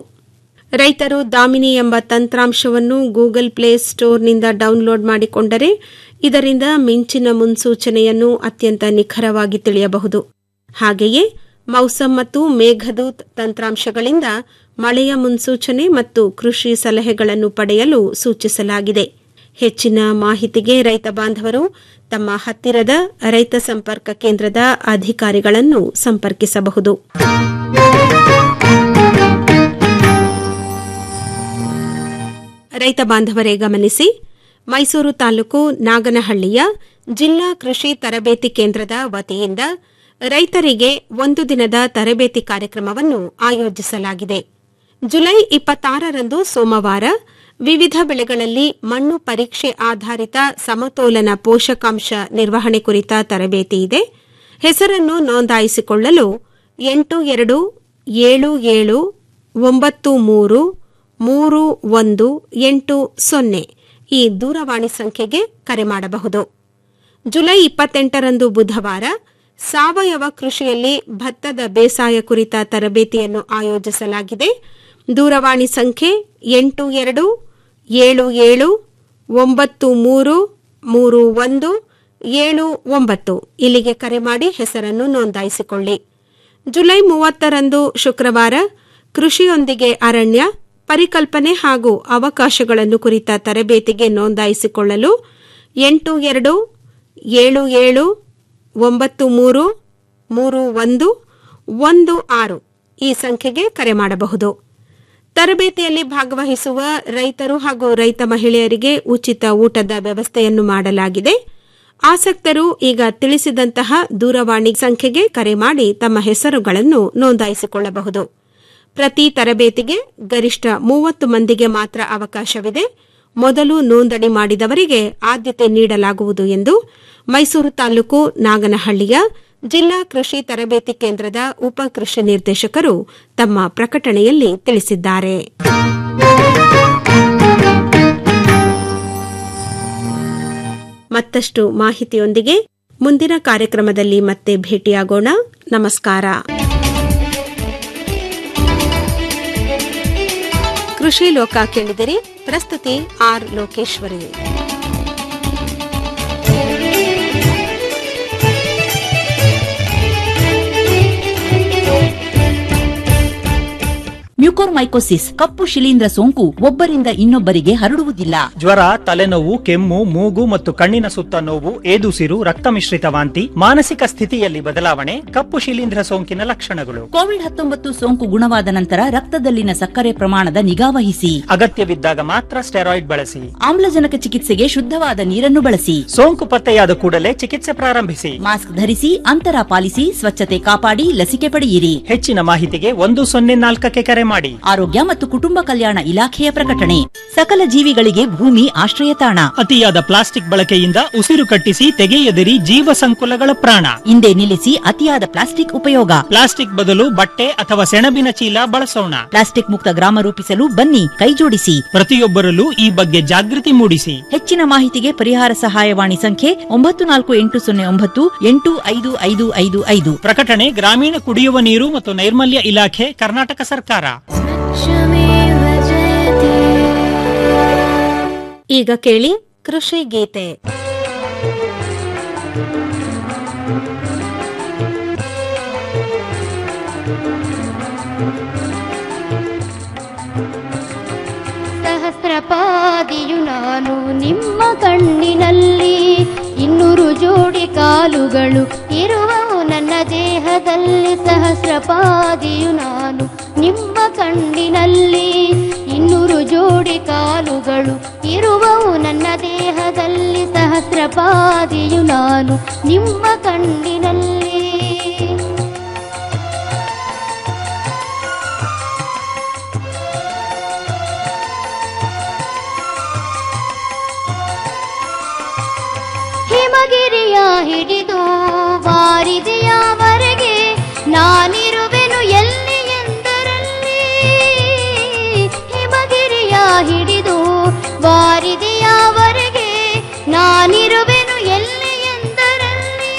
ರೈತರು ದಾಮಿನಿ ಎಂಬ ತಂತ್ರಾಂಶವನ್ನು ಗೂಗಲ್ ಪ್ಲೇ ಸ್ಟೋರ್ನಿಂದ ಡೌನ್ಲೋಡ್ ಮಾಡಿಕೊಂಡರೆ ಇದರಿಂದ ಮಿಂಚಿನ ಮುನ್ಸೂಚನೆಯನ್ನು ಅತ್ಯಂತ ನಿಖರವಾಗಿ ತಿಳಿಯಬಹುದು ಹಾಗೆಯೇ ಮೌಸಮ್ ಮತ್ತು ಮೇಘದೂತ್ ತಂತ್ರಾಂಶಗಳಿಂದ ಮಳೆಯ ಮುನ್ಸೂಚನೆ ಮತ್ತು ಕೃಷಿ ಸಲಹೆಗಳನ್ನು ಪಡೆಯಲು ಸೂಚಿಸಲಾಗಿದೆ ಹೆಚ್ಚಿನ ಮಾಹಿತಿಗೆ ರೈತ ಬಾಂಧವರು ತಮ್ಮ ಹತ್ತಿರದ ರೈತ ಸಂಪರ್ಕ ಕೇಂದ್ರದ ಅಧಿಕಾರಿಗಳನ್ನು ಸಂಪರ್ಕಿಸಬಹುದು ರೈತ ಬಾಂಧವರೇ ಗಮನಿಸಿ ಮೈಸೂರು ತಾಲೂಕು ನಾಗನಹಳ್ಳಿಯ ಜಿಲ್ಲಾ ಕೃಷಿ ತರಬೇತಿ ಕೇಂದ್ರದ ವತಿಯಿಂದ ರೈತರಿಗೆ ಒಂದು ದಿನದ ತರಬೇತಿ ಕಾರ್ಯಕ್ರಮವನ್ನು ಆಯೋಜಿಸಲಾಗಿದೆ ಜುಲೈ ಇಪ್ಪತ್ತಾರರಂದು ಸೋಮವಾರ ವಿವಿಧ ಬೆಳೆಗಳಲ್ಲಿ ಮಣ್ಣು ಪರೀಕ್ಷೆ ಆಧಾರಿತ ಸಮತೋಲನ ಪೋಷಕಾಂಶ ನಿರ್ವಹಣೆ ಕುರಿತ ತರಬೇತಿ ಇದೆ ಹೆಸರನ್ನು ನೋಂದಾಯಿಸಿಕೊಳ್ಳಲು ಎಂಟು ಎರಡು ಏಳು ಏಳು ಒಂಬತ್ತು ಮೂರು ಮೂರು ಒಂದು ಎಂಟು ಸೊನ್ನೆ ಈ ದೂರವಾಣಿ ಸಂಖ್ಯೆಗೆ ಕರೆ ಮಾಡಬಹುದು ಜುಲೈ ಇಪ್ಪತ್ತೆಂಟರಂದು ಬುಧವಾರ ಸಾವಯವ ಕೃಷಿಯಲ್ಲಿ ಭತ್ತದ ಬೇಸಾಯ ಕುರಿತ ತರಬೇತಿಯನ್ನು ಆಯೋಜಿಸಲಾಗಿದೆ ದೂರವಾಣಿ ಸಂಖ್ಯೆ ಎಂಟು ಎರಡು ಏಳು ಏಳು ಒಂಬತ್ತು ಮೂರು ಮೂರು ಒಂದು ಏಳು ಒಂಬತ್ತು ಇಲ್ಲಿಗೆ ಕರೆ ಮಾಡಿ ಹೆಸರನ್ನು ನೋಂದಾಯಿಸಿಕೊಳ್ಳಿ ಜುಲೈ ಮೂವತ್ತರಂದು ಶುಕ್ರವಾರ ಕೃಷಿಯೊಂದಿಗೆ ಅರಣ್ಯ ಪರಿಕಲ್ಪನೆ ಹಾಗೂ ಅವಕಾಶಗಳನ್ನು ಕುರಿತ ತರಬೇತಿಗೆ ನೋಂದಾಯಿಸಿಕೊಳ್ಳಲು ಎಂಟು ಎರಡು ಏಳು ಏಳು ಒಂಬತ್ತು ಮೂರು ಮೂರು ಒಂದು ಒಂದು ಆರು ಈ ಸಂಖ್ಯೆಗೆ ಕರೆ ಮಾಡಬಹುದು ತರಬೇತಿಯಲ್ಲಿ ಭಾಗವಹಿಸುವ ರೈತರು ಹಾಗೂ ರೈತ ಮಹಿಳೆಯರಿಗೆ ಉಚಿತ ಊಟದ ವ್ಯವಸ್ಥೆಯನ್ನು ಮಾಡಲಾಗಿದೆ ಆಸಕ್ತರು ಈಗ ತಿಳಿಸಿದಂತಹ ದೂರವಾಣಿ ಸಂಖ್ಯೆಗೆ ಕರೆ ಮಾಡಿ ತಮ್ಮ ಹೆಸರುಗಳನ್ನು ನೋಂದಾಯಿಸಿಕೊಳ್ಳಬಹುದು ಪ್ರತಿ ತರಬೇತಿಗೆ ಗರಿಷ್ಠ ಮೂವತ್ತು ಮಂದಿಗೆ ಮಾತ್ರ ಅವಕಾಶವಿದೆ ಮೊದಲು ನೋಂದಣಿ ಮಾಡಿದವರಿಗೆ ಆದ್ಯತೆ ನೀಡಲಾಗುವುದು ಎಂದು ಮೈಸೂರು ತಾಲೂಕು ನಾಗನಹಳ್ಳಿಯ ಜಿಲ್ಲಾ ಕೃಷಿ ತರಬೇತಿ ಕೇಂದ್ರದ ಉಪ ಕೃಷಿ ನಿರ್ದೇಶಕರು ತಮ್ಮ ಪ್ರಕಟಣೆಯಲ್ಲಿ ತಿಳಿಸಿದ್ದಾರೆ ಮತ್ತಷ್ಟು ಮಾಹಿತಿಯೊಂದಿಗೆ ಮುಂದಿನ ಕಾರ್ಯಕ್ರಮದಲ್ಲಿ ಮತ್ತೆ ಭೇಟಿಯಾಗೋಣ ನಮಸ್ಕಾರ ಕೃಷಿ ಲೋಕ ಕೇಳಿದಿರಿ ಪ್ರಸ್ತುತಿ ಆರ್ ಲೋಕೇಶ್ವರಿ ಮ್ಯೂಕೋರ್ಮೈಕೋಸಿಸ್ ಕಪ್ಪು ಶಿಲೀಂಧ್ರ ಸೋಂಕು ಒಬ್ಬರಿಂದ ಇನ್ನೊಬ್ಬರಿಗೆ ಹರಡುವುದಿಲ್ಲ ಜ್ವರ ತಲೆನೋವು ಕೆಮ್ಮು ಮೂಗು ಮತ್ತು ಕಣ್ಣಿನ ಸುತ್ತ ನೋವು ಏದುಸಿರು ರಕ್ತ ಮಿಶ್ರಿತ ವಾಂತಿ ಮಾನಸಿಕ ಸ್ಥಿತಿಯಲ್ಲಿ ಬದಲಾವಣೆ ಕಪ್ಪು ಶಿಲೀಂಧ್ರ ಸೋಂಕಿನ ಲಕ್ಷಣಗಳು ಕೋವಿಡ್ ಹತ್ತೊಂಬತ್ತು ಸೋಂಕು ಗುಣವಾದ ನಂತರ ರಕ್ತದಲ್ಲಿನ ಸಕ್ಕರೆ ಪ್ರಮಾಣದ ನಿಗಾವಹಿಸಿ ಅಗತ್ಯವಿದ್ದಾಗ ಮಾತ್ರ ಸ್ಟೆರಾಯ್ಡ್ ಬಳಸಿ ಆಮ್ಲಜನಕ ಚಿಕಿತ್ಸೆಗೆ ಶುದ್ಧವಾದ ನೀರನ್ನು ಬಳಸಿ ಸೋಂಕು ಪತ್ತೆಯಾದ ಕೂಡಲೇ ಚಿಕಿತ್ಸೆ ಪ್ರಾರಂಭಿಸಿ ಮಾಸ್ಕ್ ಧರಿಸಿ ಅಂತರ ಪಾಲಿಸಿ ಸ್ವಚ್ಛತೆ ಕಾಪಾಡಿ ಲಸಿಕೆ ಪಡೆಯಿರಿ ಹೆಚ್ಚಿನ ಮಾಹಿತಿಗೆ ಒಂದು ಸೊನ್ನೆ ನಾಲ್ಕಕ್ಕೆ ಕರೆ ಮಾಡಿ ಆರೋಗ್ಯ ಮತ್ತು ಕುಟುಂಬ ಕಲ್ಯಾಣ ಇಲಾಖೆಯ ಪ್ರಕಟಣೆ ಸಕಲ ಜೀವಿಗಳಿಗೆ ಭೂಮಿ ಆಶ್ರಯ ತಾಣ ಅತಿಯಾದ ಪ್ಲಾಸ್ಟಿಕ್ ಬಳಕೆಯಿಂದ ಉಸಿರು ಕಟ್ಟಿಸಿ ತೆಗೆಯದಿರಿ ಜೀವ ಸಂಕುಲಗಳ ಪ್ರಾಣ ಹಿಂದೆ ನಿಲ್ಲಿಸಿ ಅತಿಯಾದ ಪ್ಲಾಸ್ಟಿಕ್ ಉಪಯೋಗ ಪ್ಲಾಸ್ಟಿಕ್ ಬದಲು ಬಟ್ಟೆ ಅಥವಾ ಸೆಣಬಿನ ಚೀಲ ಬಳಸೋಣ ಪ್ಲಾಸ್ಟಿಕ್ ಮುಕ್ತ ಗ್ರಾಮ ರೂಪಿಸಲು ಬನ್ನಿ ಕೈಜೋಡಿಸಿ ಪ್ರತಿಯೊಬ್ಬರಲ್ಲೂ ಈ ಬಗ್ಗೆ ಜಾಗೃತಿ ಮೂಡಿಸಿ ಹೆಚ್ಚಿನ ಮಾಹಿತಿಗೆ ಪರಿಹಾರ ಸಹಾಯವಾಣಿ ಸಂಖ್ಯೆ ಒಂಬತ್ತು ನಾಲ್ಕು ಎಂಟು ಸೊನ್ನೆ ಒಂಬತ್ತು ಎಂಟು ಐದು ಐದು ಐದು ಐದು ಪ್ರಕಟಣೆ ಗ್ರಾಮೀಣ ಕುಡಿಯುವ ನೀರು ಮತ್ತು ನೈರ್ಮಲ್ಯ ಇಲಾಖೆ ಕರ್ನಾಟಕ ಸರ್ಕಾರ ಈಗ ಕೇಳಿ ಕೃಷಿ ಗೀತೆ ಸಹಸ್ರಪಾದಿಯು ನಾನು ನಿಮ್ಮ ಕಣ್ಣಿನಲ್ಲಿ ಇನ್ನೂರು ಜೋಡಿ ಕಾಲುಗಳು ಇರುವವು ನನ್ನ ದೇಹದಲ್ಲಿ ಸಹಸ್ರಪಾದಿಯು ನಾನು ನಿಮ್ಮ ಕಣ್ಣಿನಲ್ಲಿ ಇನ್ನೂರು ಜೋಡಿ ಕಾಲುಗಳು ಇರುವವು ನನ್ನ ದೇಹದಲ್ಲಿ ಸಹಸ್ರಪಾದಿಯು ನಾನು ನಿಮ್ಮ ಕಣ್ಣಿನಲ್ಲಿ ಹಿಮಗಿರಿಯ ಹಿಡಿದು ವಾರಿದೆಯವರೆಗೆ ನಾನಿರುವೆನು ಎಲ್ಲಿ ಎಂದರಲ್ಲಿ ಹಿಮಗಿರಿಯ ಹಿಡಿದು ವಾರಿದೆಯವರೆಗೆ ನಾನಿರುವೆನು ಎಲ್ಲಿ ಎಂದರಲ್ಲಿ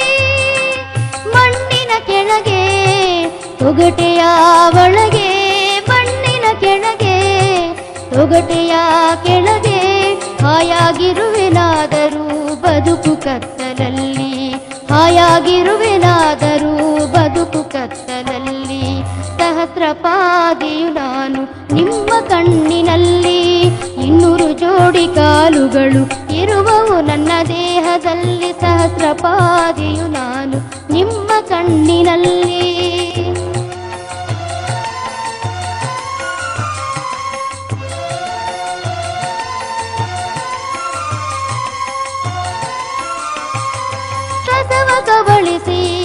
ಮಣ್ಣಿನ ಕೆಳಗೆ ತೊಗಟೆಯ ಒಳಗೆ ಮಣ್ಣಿನ ಕೆಳಗೆ ತೊಗಟೆಯ ಕೆಳಗೆ ಹಾಯಾಗಿರುವೆನಾದರೂ ಬದುಕು ಕತ್ತಲಲ್ಲಿ ಹಾಯಾಗಿರುವೆನಾದರೂ ಬದುಕು ಕತ್ತಲಲ್ಲಿ ಸಹಸ್ರಪಾದಿಯು ನಾನು ನಿಮ್ಮ ಕಣ್ಣಿನಲ್ಲಿ ಇನ್ನೂರು ಜೋಡಿ ಕಾಲುಗಳು ಇರುವವು ನನ್ನ ದೇಹದಲ್ಲಿ ಸಹಸ್ರಪಾದಿಯು ನಾನು ನಿಮ್ಮ ಕಣ್ಣಿನಲ್ಲಿ ರಸವ ಕಬಳಿಸಿ